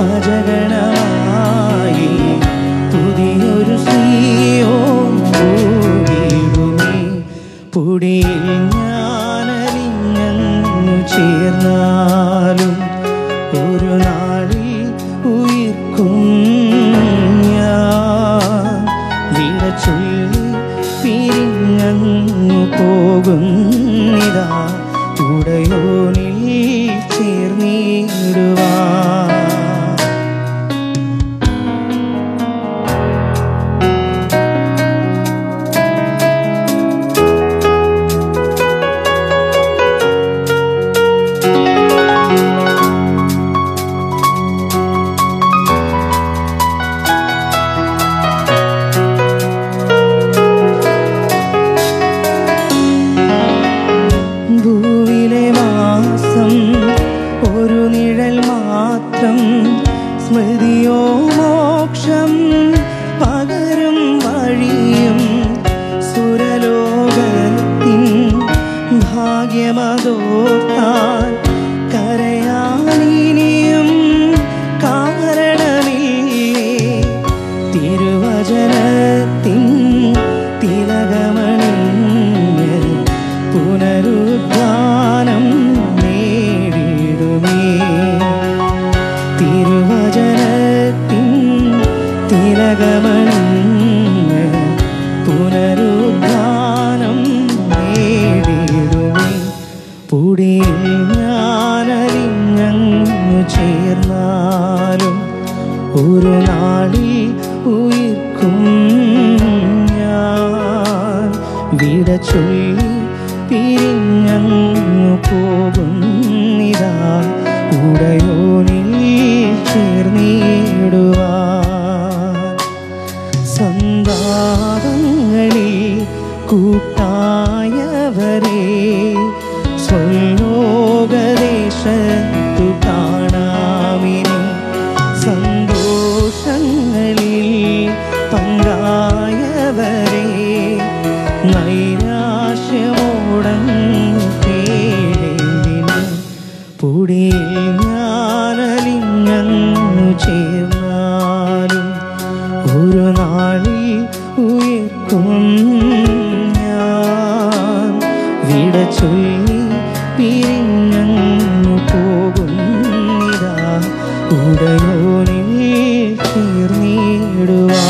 അജഗണമായി പുതിയൊരു സിയോ പൂകിയിടുമേ പൊടിയിൽ ഞാനലിഞ്ഞു ചേർന്നാലും ഒരു നാളിൽ ഉയർക്കും ഞാൻ വിട ചൊല്ലി പിരിഞ്ഞു പോകുന്നിതാ ഉടയോനിൽ ചേർന്നിടുവാ ഭൂവിലെ മാസം ഒരു നിഴൽ മാത്രം സ്മൃതിയോ മോക്ഷം പകരും വഴിയും സുരലോകത്തിൻ ഭാഗ്യമതോർത്താൽ കരയാനിനിയും കാരണമില്ലേ തിരുവചനത്തിൻ തിലകമണിഞ്ഞ് പുനരുദ്ധാനം നേടിടുമേ തിരുവചനത്തിൻ തിലകമണിഞ്ഞ് പുനരുദ്ധാനം നേടിടുമേ പൊടിയിൽ ഞാനലിഞ്ഞു ചേർന്നാലും ഒരു നാളിൽ ഉയർക്കും ഞാൻ വിട ചൊല്ലി പിരിഞ്ഞു പോകുന്നിതാ ഉടയോനിൽ ചേർന്നിടുവാ സന്താപങ്ങളിൽ കൂട്ടായവരെ സ്വലോകദേശത്തു കാണാമിനി സന്തോഷങ്ങളിൽ പങ്കായവരെ നൈരാശ്യമോടം കേടേണ്ടിന് പൊടിയിൽ ഞാനലിഞ്ഞു ചേർന്നാലും ഒരു നാളിൽ ഉയർക്കും ഞാൻ വിട ചൊല്ലി പിരിഞ്ഞു പോകുന്നിതാ ഉടയോനിൽ ചേർന്നിടുവാ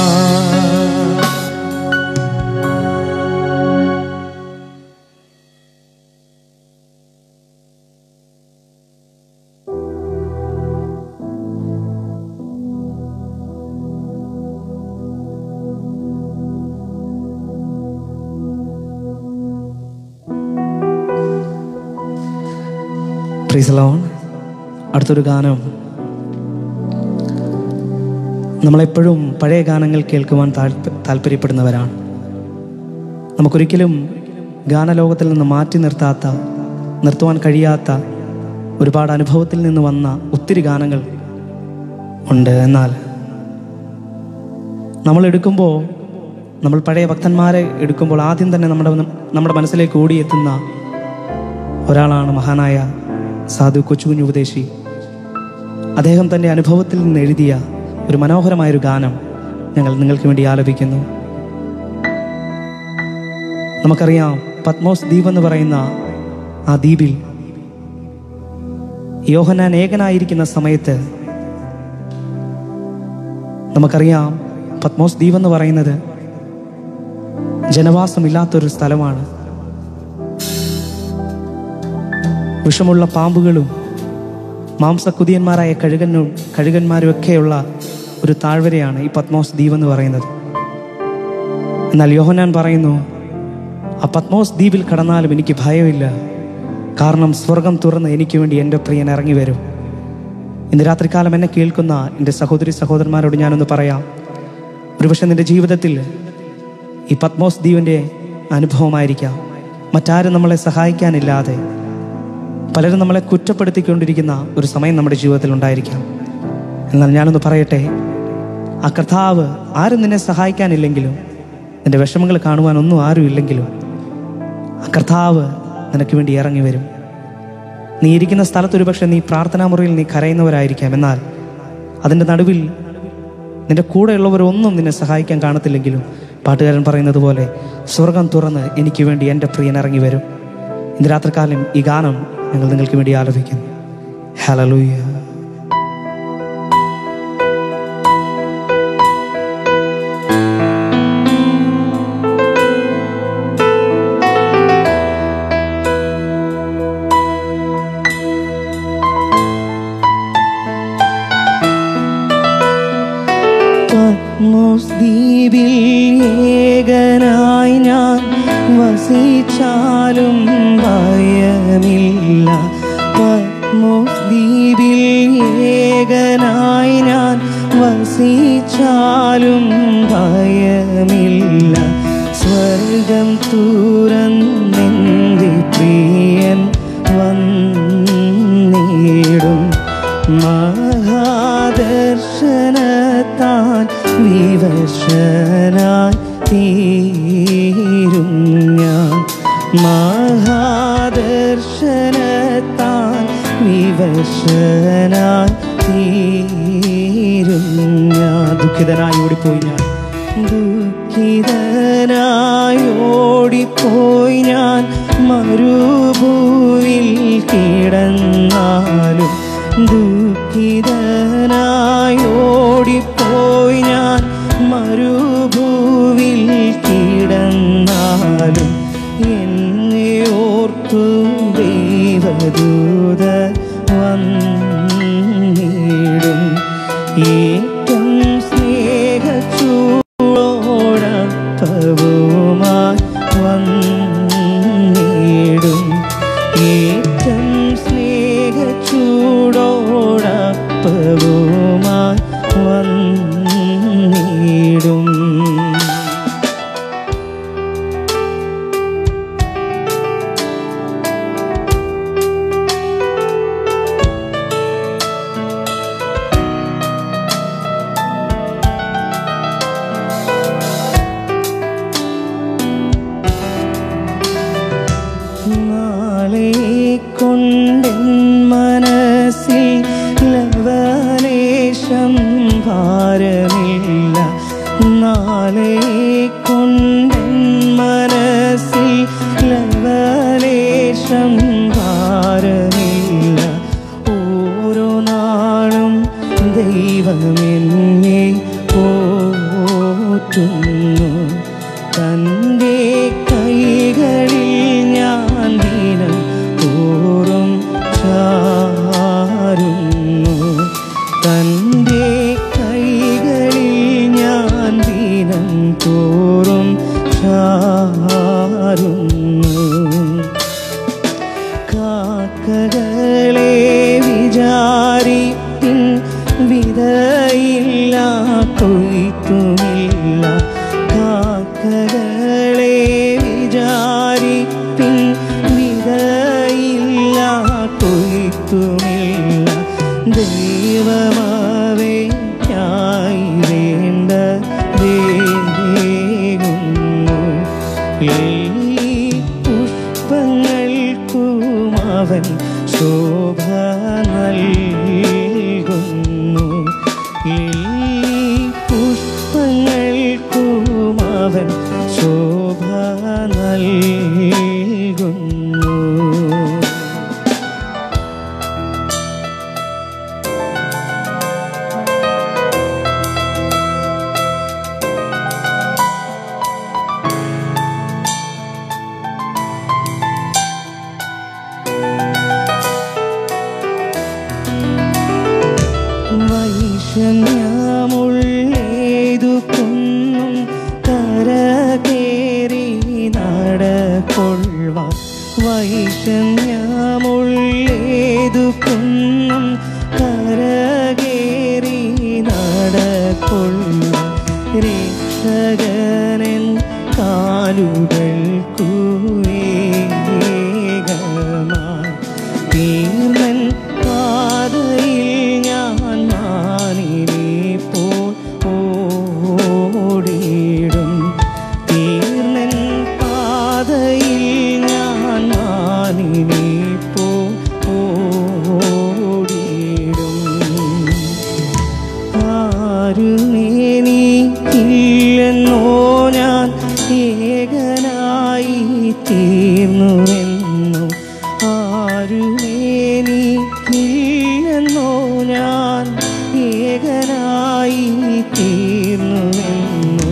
പ്രീസലോൺ അടുത്തൊരു ഗാനം നമ്മളെപ്പോഴും പഴയ ഗാനങ്ങൾ കേൾക്കുവാൻ താല്പ താല്പര്യപ്പെടുന്നവരാണ് നമുക്കൊരിക്കലും ഗാനലോകത്തിൽ നിന്ന് മാറ്റി നിർത്താത്ത നിർത്തുവാൻ കഴിയാത്ത ഒരുപാട് അനുഭവത്തിൽ നിന്ന് വന്ന ഒത്തിരി ഗാനങ്ങൾ ഉണ്ട് എന്നാൽ നമ്മൾ എടുക്കുമ്പോൾ നമ്മൾ പഴയ ഭക്തന്മാരെ എടുക്കുമ്പോൾ ആദ്യം തന്നെ നമ്മുടെ നമ്മുടെ മനസ്സിലേക്ക് ഓടിയെത്തുന്ന ഒരാളാണ് മഹാനായ സാധു കൊച്ചുകുഞ്ഞു ഉപദേശി അദ്ദേഹം തൻ്റെ അനുഭവത്തിൽ നിന്ന് എഴുതിയ ഒരു മനോഹരമായൊരു ഗാനം ഞങ്ങൾ നിങ്ങൾക്ക് വേണ്ടി ആലപിക്കുന്നു നമുക്കറിയാം പത്മോസ് ദ്വീപ് എന്ന് പറയുന്ന ആ ദ്വീപിൽ യോഹനാൻ ഏകനായിരിക്കുന്ന സമയത്ത് നമുക്കറിയാം പത്മോസ് ദ്വീപ് എന്ന് പറയുന്നത് ജനവാസമില്ലാത്തൊരു സ്ഥലമാണ് വിഷമുള്ള പാമ്പുകളും മാംസക്കുതിയന്മാരായ കഴുകനും കഴുകന്മാരും ഒക്കെയുള്ള ഒരു താഴ്വരയാണ് ഈ പത്മോസ് ദ്വീപ് എന്ന് പറയുന്നത് എന്നാൽ യോഹനാൻ പറയുന്നു ആ പത്മോസ് ദ്വീപിൽ കടന്നാലും എനിക്ക് ഭയമില്ല കാരണം സ്വർഗം തുറന്ന് എനിക്ക് വേണ്ടി എൻ്റെ പ്രിയൻ ഇറങ്ങി വരും ഇന്ന് രാത്രികാലം എന്നെ കേൾക്കുന്ന എൻ്റെ സഹോദരി സഹോദരന്മാരോട് ഞാനൊന്ന് പറയാം ഒരുപക്ഷെ നിൻ്റെ ജീവിതത്തിൽ ഈ പത്മോസ് ദ്വീപിൻ്റെ അനുഭവമായിരിക്കാം മറ്റാരും നമ്മളെ സഹായിക്കാനില്ലാതെ പലരും നമ്മളെ കുറ്റപ്പെടുത്തിക്കൊണ്ടിരിക്കുന്ന ഒരു സമയം നമ്മുടെ ജീവിതത്തിൽ ഉണ്ടായിരിക്കാം എന്നാൽ ഞാനൊന്ന് പറയട്ടെ ആ കർത്താവ് ആരും നിന്നെ സഹായിക്കാനില്ലെങ്കിലും നിന്റെ വിഷമങ്ങൾ കാണുവാൻ ഒന്നും ആരും ഇല്ലെങ്കിലും ആ കർത്താവ് നിനക്ക് വേണ്ടി ഇറങ്ങി വരും നീ ഇരിക്കുന്ന സ്ഥലത്ത് ഒരുപക്ഷെ നീ പ്രാർത്ഥനാ മുറിയിൽ നീ കരയുന്നവരായിരിക്കാം എന്നാൽ അതിൻ്റെ നടുവിൽ നിന്റെ കൂടെയുള്ളവരൊന്നും നിന്നെ സഹായിക്കാൻ കാണത്തില്ലെങ്കിലും പാട്ടുകാരൻ പറയുന്നത് പോലെ സ്വർഗം തുറന്ന് എനിക്ക് വേണ്ടി എൻ്റെ പ്രിയൻ ഇറങ്ങി വരും ഇന്ന് രാത്രികാലം ഈ ഗാനം ഞങ്ങൾ നിങ്ങൾക്ക് വേണ്ടി ആലപിക്കുന്നു ഹലലൂയ പത്മോസ് ദ്വീപിൽ ഏകനായി ഞാൻ വസിച്ചാലും ഭയമില്ല പത്മോസ് ദ്വീപിൽ ഏകനായി ഞാൻ വസിച്ചാലും ഭയമില്ല സ്വർഗം തുറന്നെന്റെ പ്രിയൻ വന്നിടും മഹാദർശനത്താൻ വിവശനായി തീരും ഞാൻ മഹാദർശനത്താൻ വിവശനായി തീരും ഞാൻ ദുഃഖിതനായി ഓടിപ്പോയി ഞാൻ ദുഃഖിതനായി ഓടിപ്പോയി ഞാൻ മരുഭൂവിൽ കിടന്നാലും ദുഃഖിതനായി ഓടിപ്പോയി ഞാൻ മരുഭൂവിൽ കിടന്നാലും എന്നെ ഓർത്തു ദൈവദൂത വന്നിടും ഏറ്റം സ്നേഹച്ചൂടോടപ്പവുമായി വന്നിടും ഏറ്റം സ്നേഹച്ചൂടോടപ്പവുമായി വന്നിടും നാളെ കൊണ്ടെൻ മനസ്സിൽ ലവലേശം ഭാരമില്ല നാളെ കൊണ്ടെൻ മനസ്സിൽ ലവലേശം ഭാരമില്ല ഓരോ നാളും ദൈവമെന്നെ പോറ്റുന്നു തൻ്റെ കൈകളിൽ ഞാൻ ദിനം തോറും ചാരുന്നു തൻ്റെ കൈകളിൽ ഞാൻ ദിനം തോറും ചാരുന്നു കാക്കകളെ വിചാരിപ്പിൻ വിധ ദൈവമാവേക്കായി വേണ്ട ദേകുന്നു ഈ പുഷ്പങ്ങൾക്കും അവൻ ശോഭ നൽകുന്നു ഈ പുഷ്പങ്ങൾക്കും അവൻ ശോഭ നൽകുന്നു വൈഷമ്യമുള്ളേതു കുന്നും കരകേറി നടക്കൊള്ളുവാൻ വൈഷമ്യമുള്ളേതു കുന്നും കരകേറി നടക്കൊള്ളുവാൻ രക്ഷകനൻ കാലുകൾക്കു വേഗമായി തീർന്നൻ പാതയിൽ ഞാൻ മാനിനെ പോൽ ഓടിയിടും തീർന്നൻ പാതയിൽ ഞാൻ മാനിനെ പോൽ ഓടിയിടും ആരുമേനിക്കില്ലെന്നോ ഞാൻ ഏകനായി തീർന്നുവെന്നു ആരുമേനിക്കില്ലെന്നോ ഞാൻ ഏകനായി തീർന്നുവെന്നു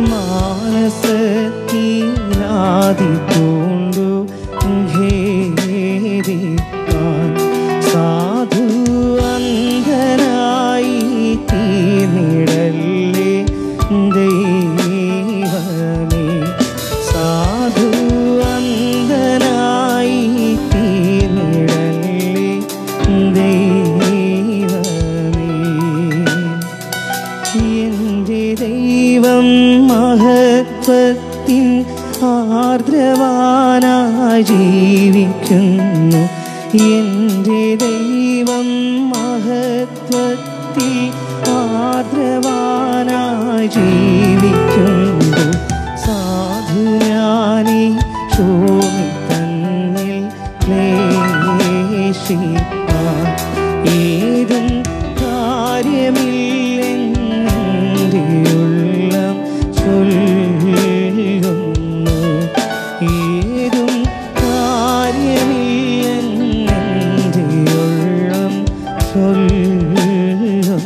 മാനസത്തിനാദി കൊണ്ടു ഖേദിപ്പാൻ സാധു അന്ധനായി തീർന്നിടല്ലേ ദൈവമേ സാധു അന്ധനായി തീർന്നിടല്ലേ ദൈവമേ എന്റെ ദൈവം മഹത്വത്തിൻ ആർദ്രവാനായി ജീവിക്കുന്നു എന്റെ ദൈവം മഹത്വത്തിൽ ആർദ്രവാനായി ജീവിക്കുന്നു സാധു ഞാനീ ശോമി തന്നിൽ ക്ലേശിപ്പാൻ ഏതും കാര്യമില്ലെന്നെൻ്റെ ഉള്ളം ചൊല്ലുന്നു ഏതും കാര്യമില്ലെന്നെൻ്റെ ഉള്ളം ചൊല്ലുന്നു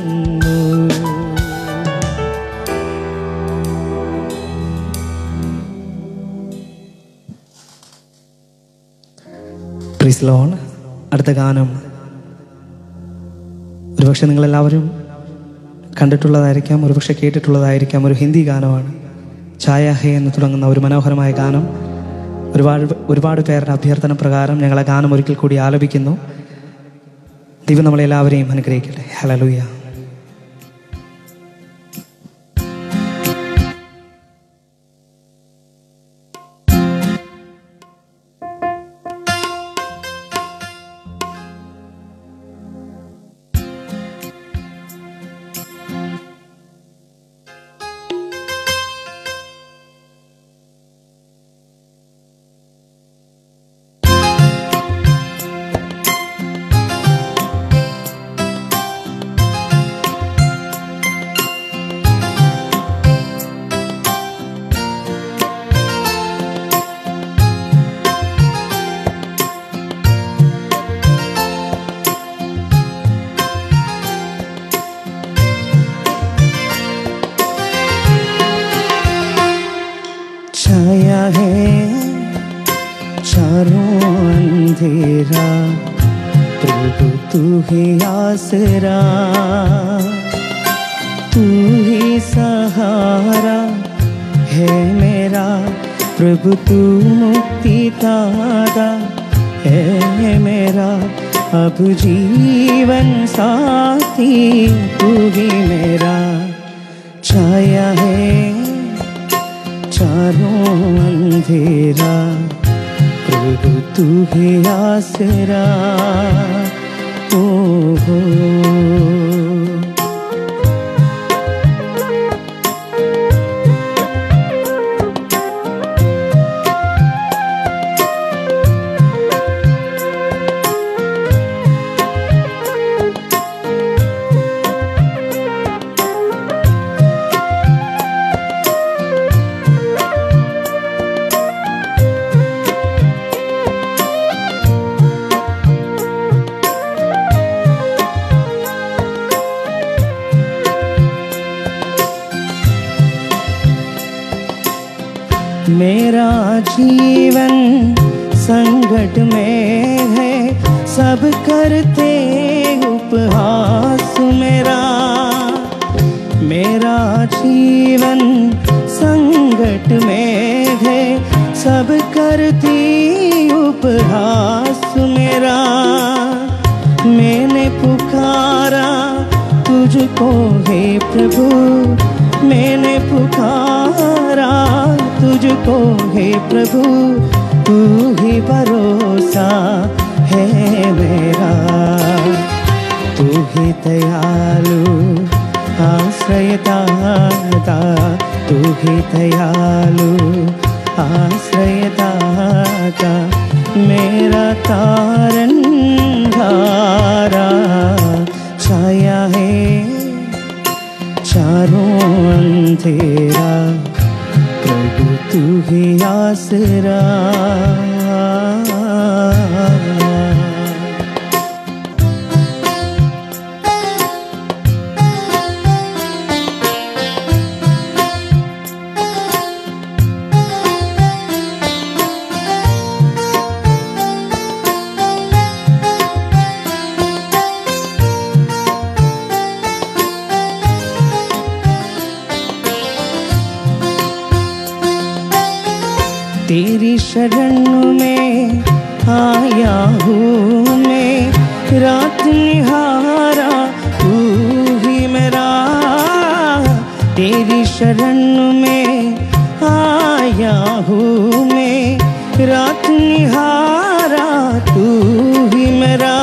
പ്രീസ് ലോൺ അടുത്ത ഗാനം ഒരുപക്ഷെ നിങ്ങളെല്ലാവരും കണ്ടിട്ടുള്ളതായിരിക്കാം ഒരുപക്ഷെ കേട്ടിട്ടുള്ളതായിരിക്കാം ഒരു ഹിന്ദി ഗാനമാണ് ഛായ ഹേ എന്ന് തുടങ്ങുന്ന ഒരു മനോഹരമായ ഗാനം ഒരുപാട് ഒരുപാട് പേരുടെ അഭ്യർത്ഥന പ്രകാരം ഞങ്ങൾ ആ ഗാനം ഒരിക്കൽ കൂടി ആലപിക്കുന്നു ദൈവം നമ്മളെല്ലാവരെയും അനുഗ്രഹിക്കട്ടെ ഹലലൂയ छाया है चारों अंधेरा प्रभु तू ही आसरा तू ही सहारा है मेरा प्रभु तू मुक्ति दाता है मेरा अब जीवन साथी तू ही मेरा छाया है चारों अंधेरा प्रभु तू ही आसरा ഓഹോ मेरा जीवन संकट में है सब करते उपहास मेरा मेरा जीवन संकट में है सब करती उपहास मेरा मैंने पुकारा तुझको हे प्रभु मैंने पुकारा तुझको हे प्रभु तू ही भरोसा है मेरा तू ही दयालु आश्रयदाता तू ही दयालु आश्रयदाता मेरा तारन धारा छाया है चारों अंधेरा प्रभु तू ही आसरा तेरी शरण में आया हूँ मैं रात निहारा तू ही मेरा तेरी शरण में आया हूँ मैं रात निहारा तू ही मेरा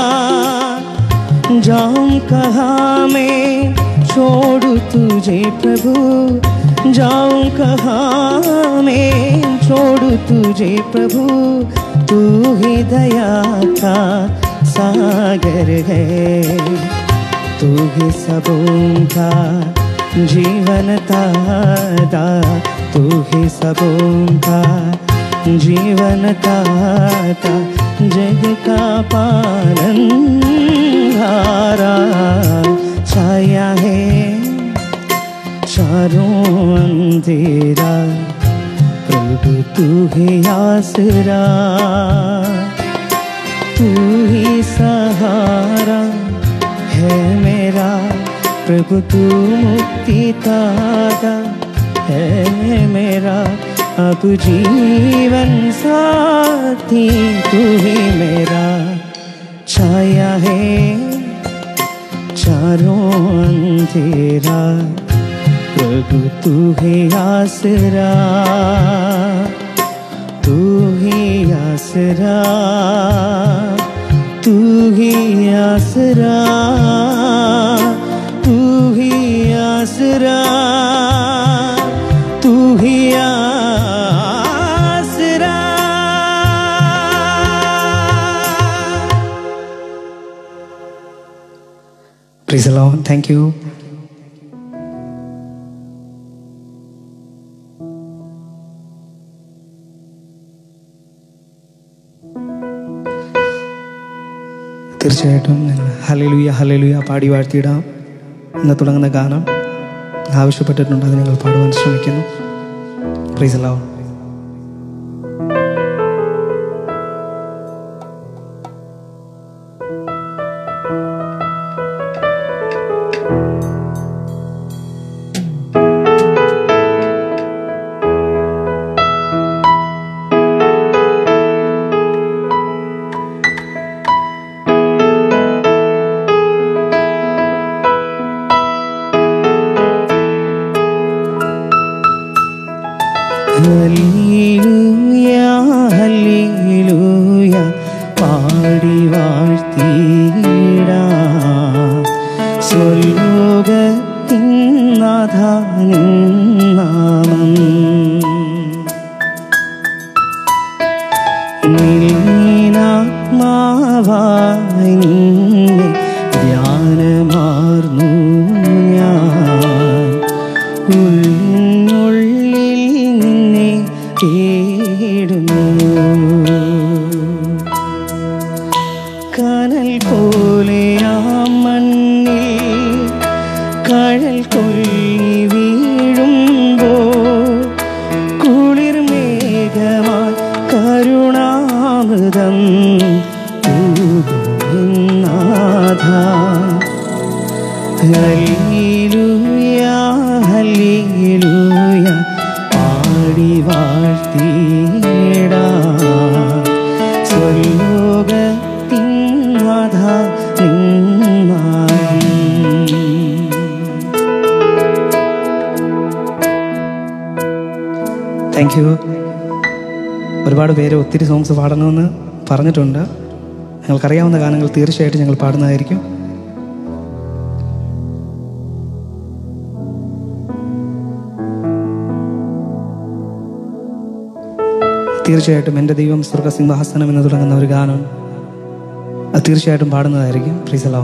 जाऊं कहाँ मैं छोड़ू तुझे प्रभु जाऊं कहाँ मैं छोड़ू तुझे प्रभु तू ही दया का सागर है तू ही सबों का जीवन दाता तू ही सबों का जीवन दाता जग का पालन हारा छाया है चारों अंधेरा प्रभु तू ही आसरा तू ही सहारा है मेरा प्रभु तू मुक्ति दाता है मेरा अब जीवन साथी तू ही मेरा छाया है चारों अंधेरा प्रभु तू ही आसरा तू ही आसरा तू ही आसरा तू ही आसरा तू ही आसरा Praise the Lord. Thank you. തീർച്ചയായിട്ടും ഞങ്ങൾ ഹലലുയ ഹലലുയ പാടി വാഴ്ത്തിയിടാം എന്ന് തുടങ്ങുന്ന ഗാനം ആവശ്യപ്പെട്ടിട്ടുണ്ട് അത് ഞങ്ങൾ പാടുവാൻ ശ്രമിക്കുന്നു പ്രീസ് ലവ് ഹല്ലേലൂയ ഹല്ലേലൂയ പാടി വാഴ്ത്തിയിടാം അമൃതം നാഥ ഹല്ലേലൂയ ഹല്ലേലൂയ പാടി വാഴ്ത്തിയിടാ സ്വർലോകത്തിൻ നാഥ നിന്നായി താങ്ക് യു ഒരുപാട് പേര് ഒത്തിരി സോങ്സ് പാടണമെന്ന് പറഞ്ഞിട്ടുണ്ട് ഞങ്ങൾക്കറിയാവുന്ന ഗാനങ്ങൾ തീർച്ചയായിട്ടും ഞങ്ങൾ പാടുന്നതായിരിക്കും തീർച്ചയായിട്ടും എൻ്റെ ദൈവം സ്വർഗസിംഹാസനം എന്ന് തുടങ്ങുന്ന ഒരു ഗാനം അത് തീർച്ചയായിട്ടും പാടുന്നതായിരിക്കും പ്രീസലോ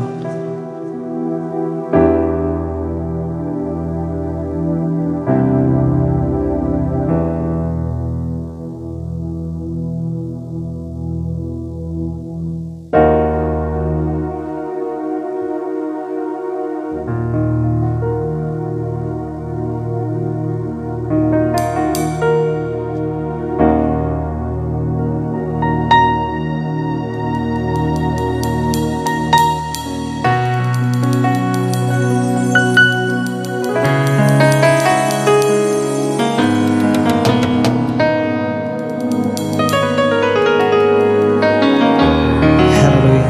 Hallelujah.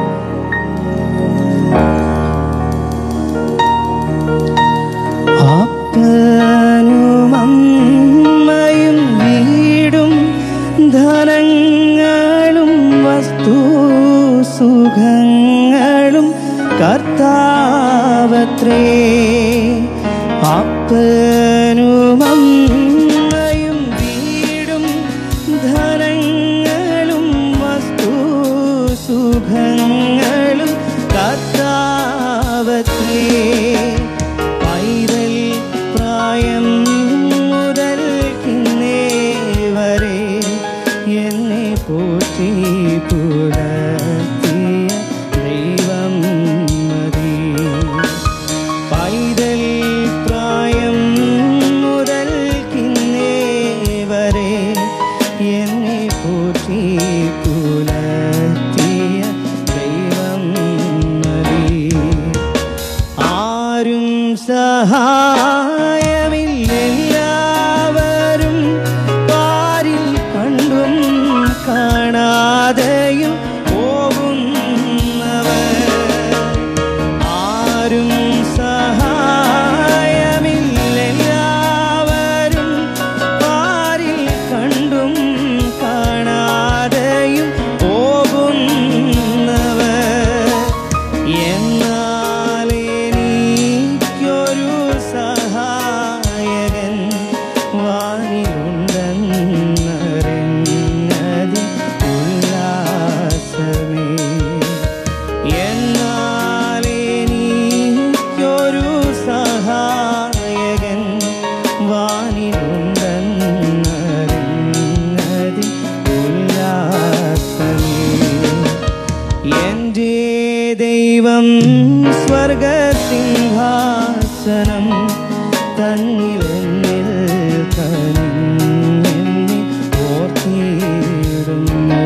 അപ്പനും അമ്മയും വീടും ധനങ്ങളും വസ്തു സുഖങ്ങളും കർത്താവത്രേ അപ്പനും അമ്മയും വീടും ധനങ്ങളും വസ്തു സുഖങ്ങളും കർത്താവത്രേ പൈതൽ പ്രായം മുതൽ കിന്നേ വരെ എന്നെ പോറ്റി പുലർത്തിയ ദൈവം മതി പൈതൽ പ്രായം മുതൽ കിന്നേ വരെ എന്നെ പോറ്റി പുലർത്തിയ ദൈവം മതി ആരും സഹായമില്ലെല്ലാവരും പാരിൽ കണ്ടും കാണാതെയും പോകുന്നവർ ആരും സഹായമില്ലെല്ലാവരും പാരിൽ കണ്ടും കാണാതെയും പോകുന്നവർ എന്നാൽ എനിക്കൊരു സഹായകൻ വാനിലുണ്ടെന്നറിഞ്ഞതി ഉല്ലാസമേ എന്നാൽ എനിക്കൊരു സഹായകൻ വാനിലുണ്ടെന്നറിഞ്ഞതി ഉല്ലാസമേ എന്റെ ദൈവം സ്വർഗസിംഹാസനം തന്നിലെന്നിൽ കനിഞ്ഞെന്നെ ഓർത്തിടുന്നു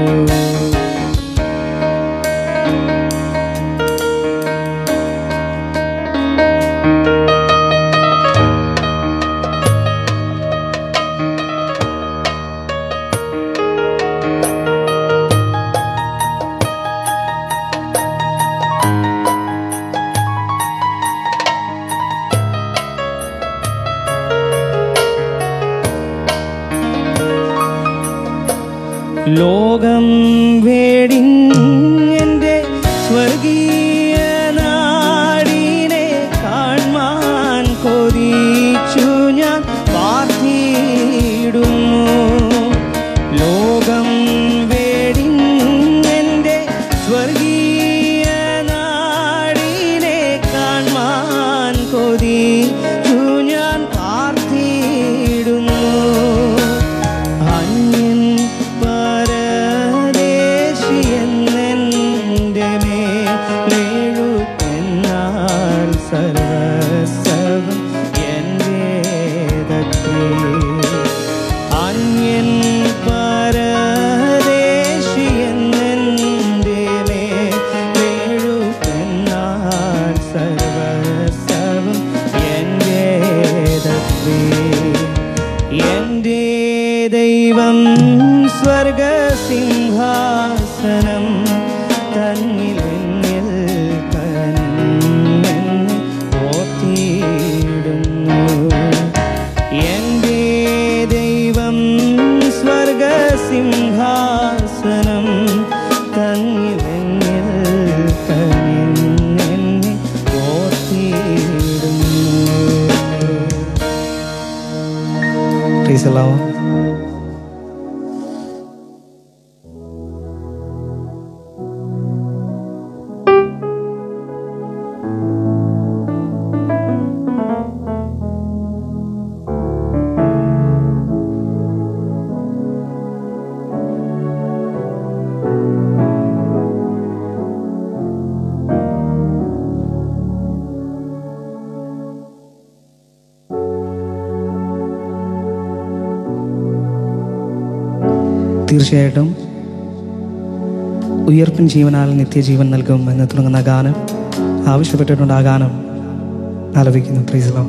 തീർച്ചയായിട്ടും ഉയർപ്പിൻ ജീവനാൽ നിത്യജീവൻ നൽകും എന്ന് തുടങ്ങുന്ന ഗാനം ആവശ്യപ്പെട്ടിട്ടുണ്ട് ആ ഗാനം ആലപിക്കുന്നു പ്രീസലോ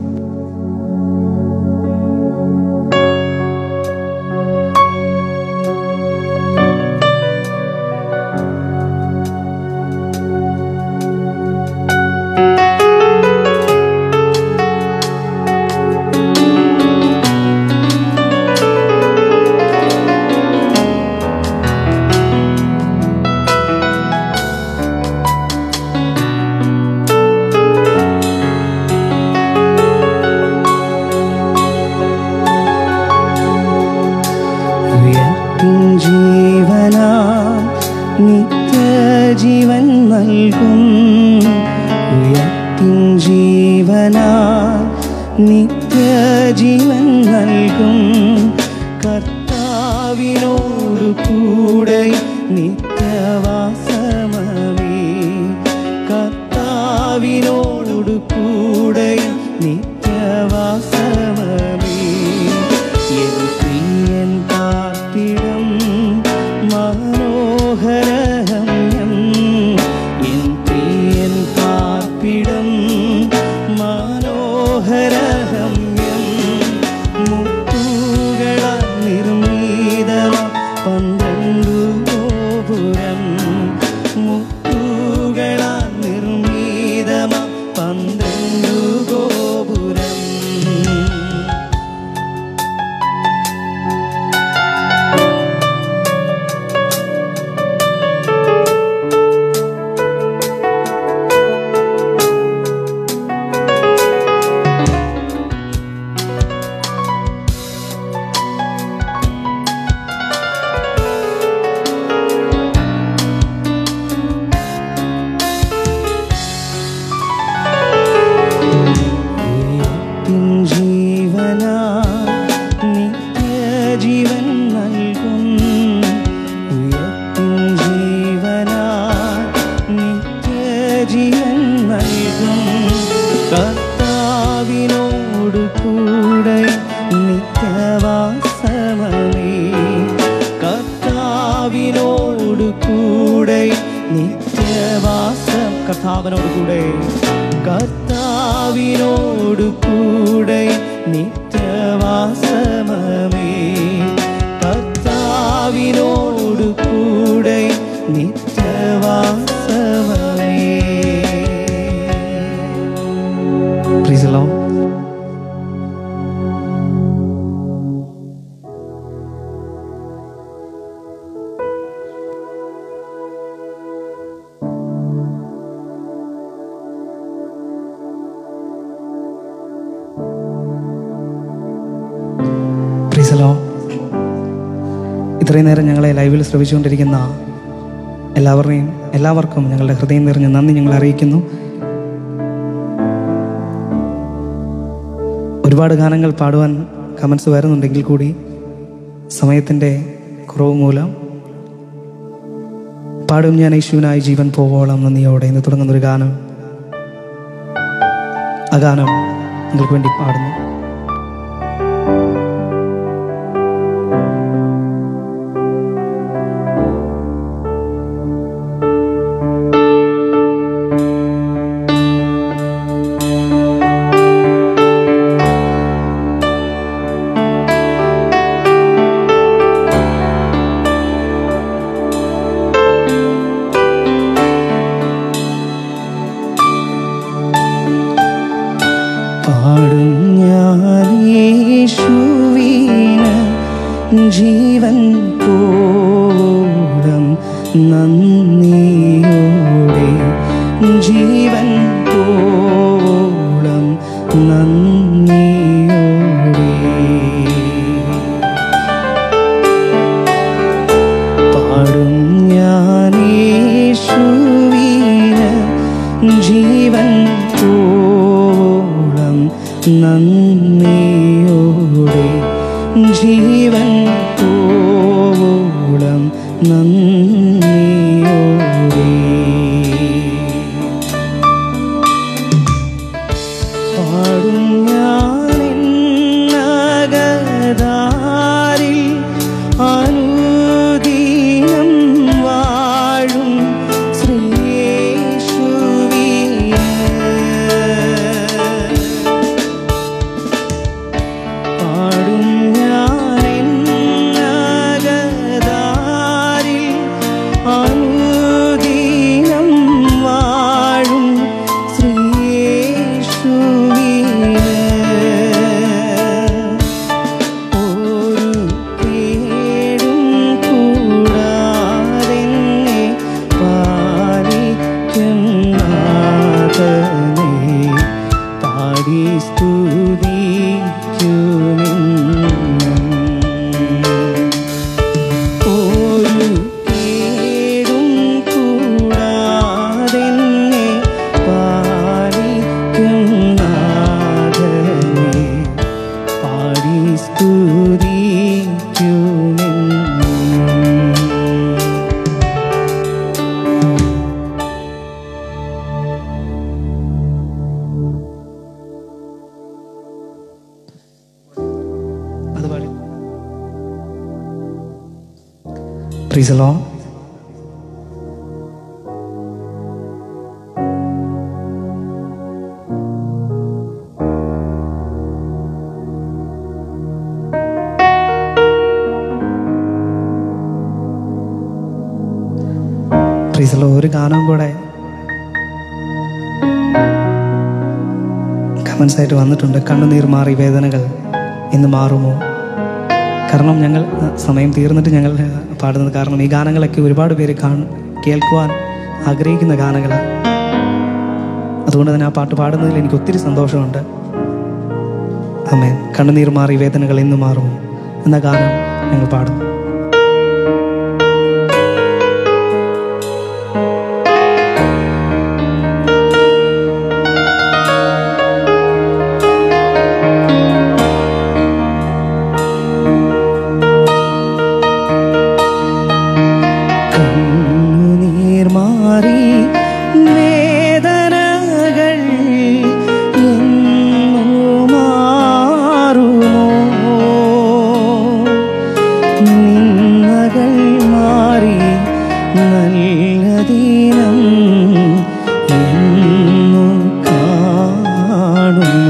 ഉയർപ്പിൻ ജീവനാ നിത്യജീവൻ നൽകും ഉയർപ്പിൻ ജീവനാ നിത്യജീവൻ നൽകും കർത്താവിനോടു കൂടെ നിത്യവാസമേ കർത്താവിനോടു കൂടെ നിത്യവാസമേ എൻ പ്രിയൻ പാർപ്പിടം മനോഹരഹമ്യം എൻ പ്രിയൻ പാർപ്പിടം മനോഹരഹമ്യം മുത്തുകളാൽ നിർമ്മിതമ പന്ത്രണ്ടു ഗോപുരം മുത്തുകളാൽ നിർമ്മിതമ പന്ത്രണ്ടു ഗോപുരം ഉയർപ്പിൻ ജീവനാ നിത്യജീവൻ നൽകും ഉയർപ്പിൻ ജീവനാ നിത്യജീവൻ നൽകും കർത്താവിനോട് കൂടെ നിത്യവാസമേ കർത്താവിനോട് കൂടെ നിത്യവാസം കർത്താവിനോട് കൂടെ കർത്താവിനോട് കൂടെ നിത്യവാസമേ കർത്താവിനോട് കൂടെ നിത്യവാസമേ Praise the Lord. Praise the Lord. ഇത്രയും നേരം ഞങ്ങളെ ലൈവിൽ ശ്രമിച്ചുകൊണ്ടിരിക്കുന്ന എല്ലാവരുടെയും എല്ലാവർക്കും ഞങ്ങളുടെ ഹൃദയം നിറഞ്ഞ നന്ദി ഞങ്ങൾ അറിയിക്കുന്നു ഒരുപാട് ഗാനങ്ങൾ പാടുവാൻ കമൻസ് വരുന്നുണ്ടെങ്കിൽ കൂടി സമയത്തിൻ്റെ കുറവ് മൂലം പാടും ഞാൻ യേശുവിനായി ജീവൻ പോവോളം നന്ദിയോടെ എന്ന് തുടങ്ങുന്നൊരു ഗാനം ആ ഗാനം നിങ്ങൾക്ക് വേണ്ടി പാടുന്നു പാടും ഞാൻ യേശുവിന് ജീവൻ പോടം നന്ദിയോടെ ജീവൻ പോളം നന്ദിയോടെ പാടും ഞാൻ യേശുവിന് ജീവൻ പോളം നന്ദിയോടെ ജീവൻ പോളം നന്ദിയോടെ പാടും ഞാനിന്നകതാരിൽ അനു പ്രീസലോ പ്രീസലോ ഒരു ഗാനം കൂടെ കമൻസ് ആയിട്ട് വന്നിട്ടുണ്ട് കണ്ണുനീർ മാറി വേദനകൾ ഇന്ന് മാറുമോ കാരണം ഞങ്ങൾ അഹ്, സമയം തീർന്നിട്ട് ഞങ്ങൾ അഹ്, പാടുന്നത് കാരണം ഈ ഗാനങ്ങളൊക്കെ ഒരുപാട് പേര് കാൺ കേൾക്കുവാൻ ആഗ്രഹിക്കുന്ന ഗാനങ്ങളാണ് അതുകൊണ്ട് തന്നെ ആ പാട്ട് പാടുന്നതിൽ എനിക്ക് ഒത്തിരി സന്തോഷമുണ്ട് അമ്മേ കണ്ണുനീർ മാറി വേദനകൾ ഇന്ന് മാറുമോ എന്ന ഗാനം ഞങ്ങൾ പാടും കണ്ണുനീർ മാറി വേദനകൾ എന്നു മാറുമോ നിന്നകൾ മാറി നല്ല ദിനം എന്നു കാണുമോ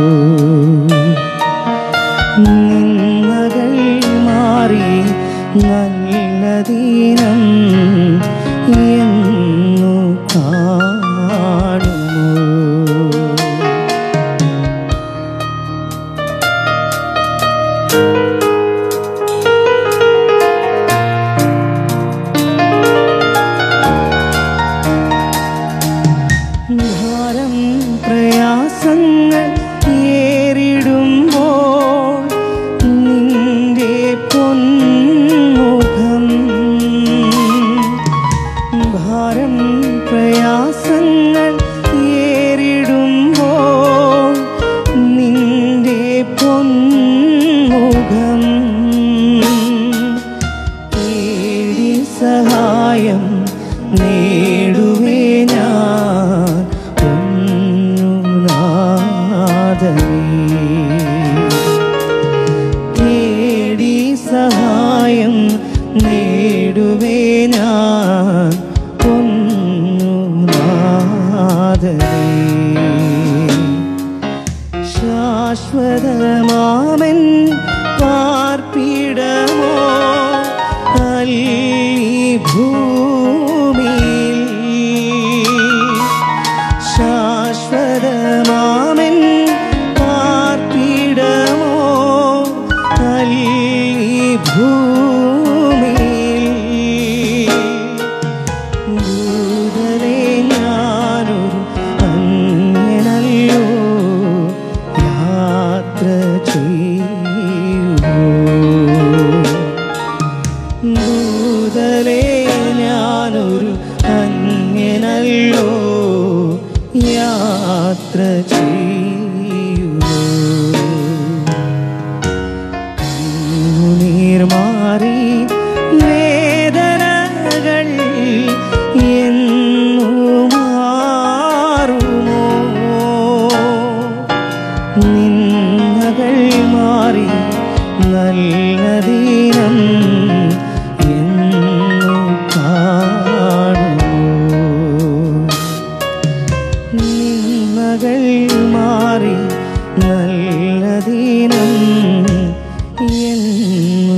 നിന്നകൾ മാറി നല്ല ദിനം എന്നു കാണുമോ ഭാരം പ്രയാസങ്ങൾ ഏറിടുമ്പോൾ നിന്റെ പൊന്മുഖം ഭാരം പ്രയാസങ്ങൾ ഏറിടുമ്പോൾ നിന്റെ പൊന്മുഖം തേടി സഹായം നേടുവേ ഞാൻ പൊന്നുനാഥനേ തേടി സഹായം നേടുവേ ഞാൻ പൊന്നുനാഥനേ ശാശ്വതമാമൻ പാർപ്പിടമോ അല്ലീ ഭൂമിയിൽ ശാശ്വതമാമൻ പാർപ്പിടമോ അല്ലീ ഭൂമിയിൽ ദൂതരെ ഞാനൊരു അന്യനല്ലോ യാത്ര ചെയ്യുമോ ദൂതരെ ഞാനൊരു അന്യനല്ലോ യാത്ര ചെയ്യുമോ കണ്ണുനീർ മാറി വേദനകൾ എന്നു മാറുമോ നിന്നകൾ മാറി നല്ല ദിനം എന്നു കാണുമോ നിന്നകൾ മാറി നല്ല ദിനം എന്നു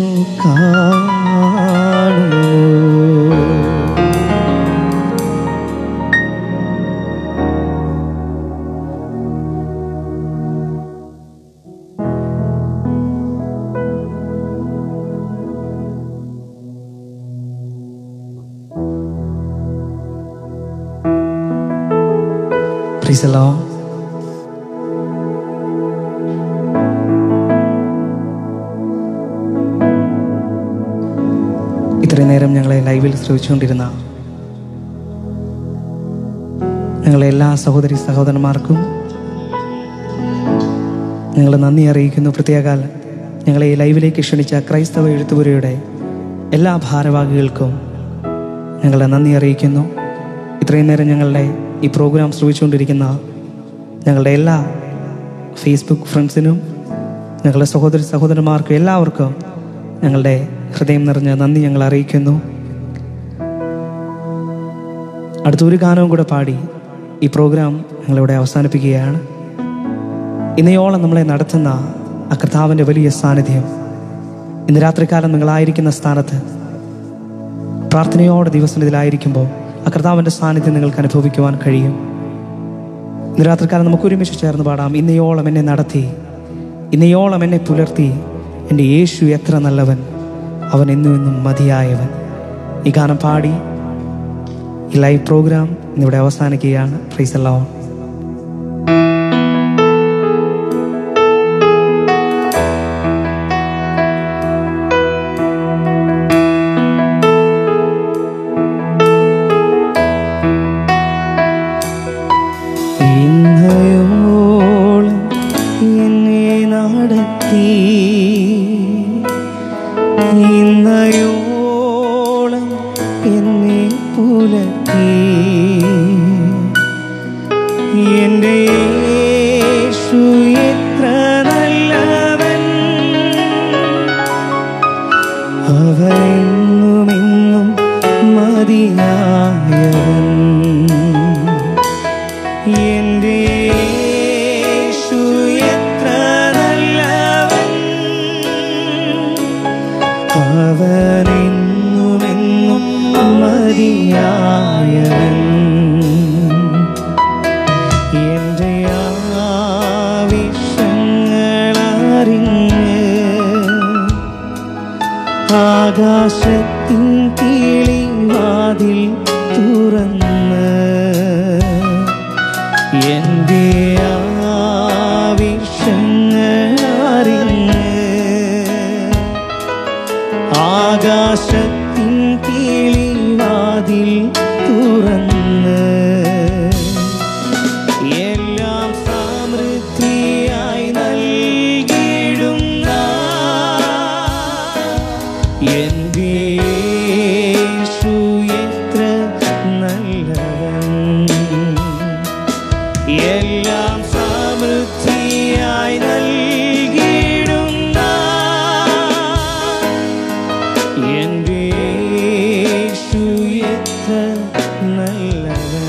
കാണുമോ Praise the Lord. ഇത്രയും നേരം ഞങ്ങളെ ലൈവിൽ ശ്രമിച്ചുകൊണ്ടിരുന്ന ഞങ്ങളെ എല്ലാ സഹോദരി സഹോദരന്മാർക്കും ഞങ്ങൾ നന്ദി അറിയിക്കുന്നു പ്രത്യേകാൽ ഞങ്ങളെ ഈ ലൈവിലേക്ക് ക്ഷണിച്ച ക്രൈസ്തവ എഴുത്തുപുരയുടെ എല്ലാ ഭാരവാഹികൾക്കും ഞങ്ങളെ നന്ദി അറിയിക്കുന്നു ഇത്രയും നേരം ഞങ്ങളുടെ ഈ പ്രോഗ്രാം ശ്രമിച്ചുകൊണ്ടിരിക്കുന്ന ഞങ്ങളുടെ എല്ലാ ഫേസ്ബുക്ക് ഫ്രണ്ട്സിനും ഞങ്ങളുടെ സഹോദരി സഹോദരന്മാർക്കും എല്ലാവർക്കും ഞങ്ങളുടെ ഹൃദയം നിറഞ്ഞ നന്ദി ഞങ്ങൾ അറിയിക്കുന്നു അടുത്തൊരു ഗാനവും കൂടെ പാടി ഈ പ്രോഗ്രാം ഞങ്ങളിവിടെ അവസാനിപ്പിക്കുകയാണ് ഇന്നയോളം നമ്മളെ നടത്തുന്ന ആ കർത്താവിൻ്റെ വലിയ സാന്നിധ്യം ഇന്ന് രാത്രികാലം നിങ്ങളായിരിക്കുന്ന സ്ഥാനത്ത് പ്രാർത്ഥനയോടെ ദിവസം ഇതിലായിരിക്കുമ്പോൾ ആ കർത്താവിൻ്റെ സാന്നിധ്യം നിങ്ങൾക്ക് അനുഭവിക്കുവാൻ കഴിയും ഇന്ന് രാത്രികാലം നമുക്ക് ഒരുമിച്ച് ചേർന്ന് പാടാം ഇന്നയോളം എന്നെ നടത്തി ഇന്നയോളം എന്നെ പുലർത്തി എൻ്റെ യേശു എത്ര നല്ലവൻ അവൻ എന്നും എന്നും മതിയായവൻ ഈ ഗാനം പാടി ഈ ലൈവ് പ്രോഗ്രാം ഇന്നിവിടെ അവസാനിക്കുകയാണ് പ്രൈസ് എല്ലാം ഇന്നയോളം എന്നെ നടത്തി ഇന്നയോളം എന്നെ പുലർത്തി എൻ്റെ യേശു എത്ര നല്ലവൻ അവനെന്നുമെന്നും മതിയായവൻ എൻ്റെ യേശു എത്ര നല്ലവൻ അവനെന്നുമെന്നും മതിയായവൻ എൻ്റെ ആവശ്യങ്ങളറിഞ്ഞ് ആകാശത്തിൻ കിളിവാതിൽ തുറന്ന് എൻ്റെ ആവശ്യങ്ങളറിഞ്ഞ് ആകാശത്തിൻ കിളിവാതിൽ തുറന്ന് എല്ലാം സമൃദ്ധിയായി നൽകിയിടുന്ന എൻ്റെ യേശു എത്ര നല്ലവൻ എല്ലാം സമൃദ്ധിയായി നൽകിയിടുന്ന എൻ്റെ യേശു എത്ര നല്ലവൻ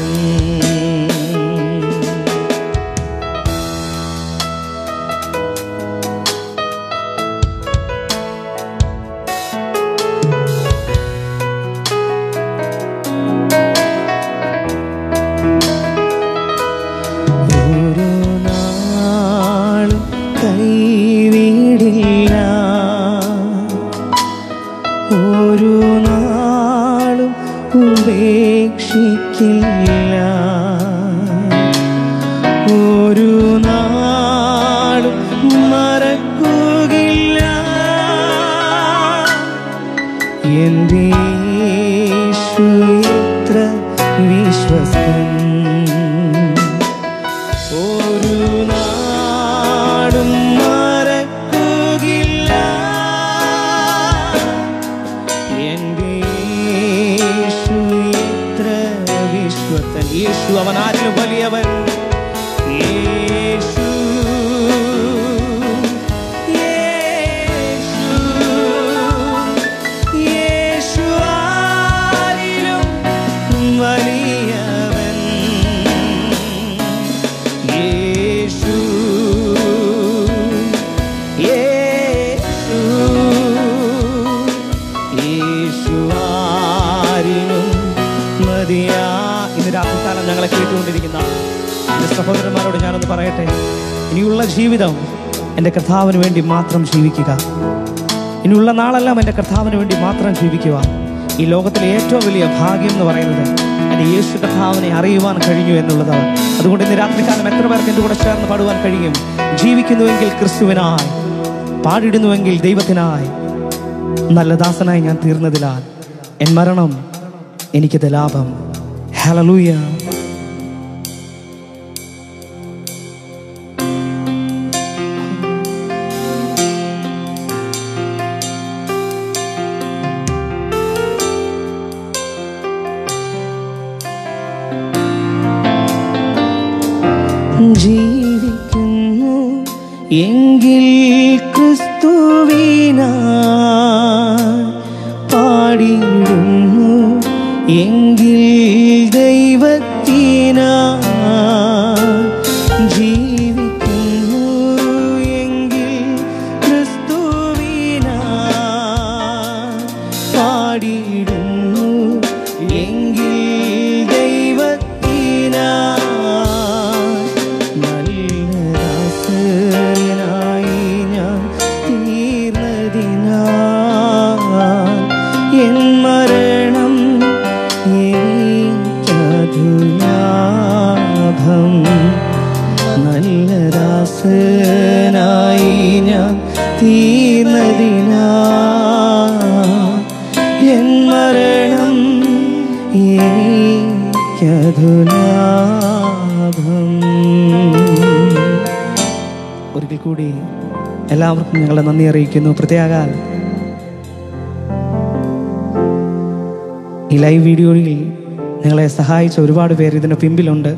ഓരോ നാളും കൈവിടില്ല ഓരോ നാളും ഉപേക്ഷിക്കില്ല ഒരു നാളും മറക്കുകയില്ല എൻ്റെ യേശു എത്ര വിശ്വസൻ ഒരു നാടും മറക്കുകയില്ല എൻ്റെ യേശു എത്ര വിശ്വസൻ യേശു അവൻ ആരിലും വലിയവൻ യേശു യേശു യേശു ആരിലും വലിയവൻ യേശു യേശു യേശു ആരിലും മതിയാ ഇന്ന് രാത്രികാലം ഞങ്ങളെ കേട്ടുകൊണ്ടിരിക്കുന്ന എൻ്റെ സഹോദരന്മാരോട് ഞാനൊന്ന് പറയട്ടെ ഇനിയുള്ള ജീവിതം എൻ്റെ കർത്താവിന് വേണ്ടി മാത്രം ജീവിക്കുക ഇനിയുള്ള നാളെല്ലാം എൻ്റെ കർത്താവിന് വേണ്ടി മാത്രം ജീവിക്കുക ഈ ലോകത്തിലെ ഏറ്റവും വലിയ ഭാഗ്യം എന്ന് പറയുന്നത് എൻ്റെ യേശു കർത്താവിനെ അറിയുവാൻ കഴിഞ്ഞു എന്നുള്ളതാണ് അതുകൊണ്ട് ഇന്ന് രാത്രികാലം എത്ര പേർക്ക് എൻ്റെ കൂടെ ചേർന്ന് പാടുവാൻ കഴിയും ജീവിക്കുന്നുവെങ്കിൽ ക്രിസ്തുവിനായി പാടിടുന്നുവെങ്കിൽ ദൈവത്തിനായി നല്ല ദാസനായി ഞാൻ തീർന്നതിനാൽ എൻ മരണം എനിക്കത് ലാഭം ഹലലൂയ ജീവിക്കുന്നു എങ്കിൽ ക്രിസ്തുവിന പാടിയിടുന്നു എങ്കിൽ എങ്കിൽ ദൈവത്തിനാ ജീവിക്കുന്നു എങ്കിൽ ക്രിസ്തുവിനാ പാടിയിടുന്നു എങ്കിൽ ദൈവത്തിനാ നല്ല ദാസനായി ഞാൻ തീർന്നതിനാ എൻ മരണം എനിക്കതു ലാഭം നല്ല ദാസനായി ഞാൻ തീർന്നതിനാ എൻ മരണം എനിക്കതു ലാഭം ഒരിക്കൽ കൂടി എല്ലാവർക്കും ഞങ്ങളെ നന്ദി അറിയിക്കുന്നു പ്രത്യേകാൽ ഈ ലൈവ് വീഡിയോയിൽ ഞങ്ങളെ സഹായിച്ച ഒരുപാട് പേര് ഇതിൻ്റെ പിമ്പിലുണ്ട്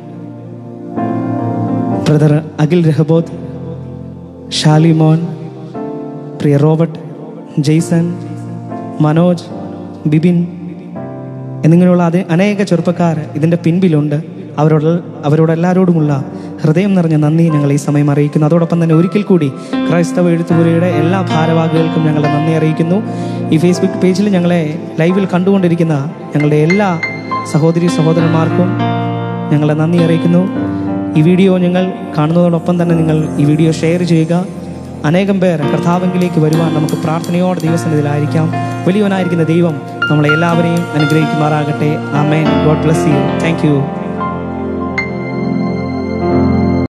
brother Akhil Rahabodh Shalimon Priya Robert Jason Manoj Bibin എന്നിങ്ങനെയുള്ള അതേ അനേക ചെറുപ്പക്കാർ ഇതിൻ്റെ പിൻപിലുണ്ട് അവരോട് അവരോടെല്ലാവരോടുമുള്ള ഹൃദയം നിറഞ്ഞ നന്ദി ഞങ്ങൾ ഈ സമയം അറിയിക്കുന്നു അതോടൊപ്പം തന്നെ ഒരിക്കൽ കൂടി ക്രൈസ്തവ എഴുത്തുപുരയുടെ എല്ലാ ഭാരവാഹികൾക്കും ഞങ്ങളുടെ നന്ദി അറിയിക്കുന്നു ഈ ഫേസ്ബുക്ക് പേജിൽ ഞങ്ങളെ ലൈവിൽ കണ്ടുകൊണ്ടിരിക്കുന്ന ഞങ്ങളുടെ എല്ലാ സഹോദരി സഹോദരന്മാർക്കും ഞങ്ങളെ നന്ദി അറിയിക്കുന്നു ഈ വീഡിയോ നിങ്ങൾ കാണുന്നതോടൊപ്പം തന്നെ നിങ്ങൾ ഈ വീഡിയോ ഷെയർ ചെയ്യുക അനേകം പേർ കർത്താവെങ്കിലേക്ക് വരുവാൻ നമുക്ക് പ്രാർത്ഥനയോടെ ദിവസത്തിലായിരിക്കാം വലിയവനായിരിക്കുന്ന ദൈവം നമ്മളെ എല്ലാവരെയും അനുഗ്രഹിക്കുമാറാകട്ടെ amen God bless you thank U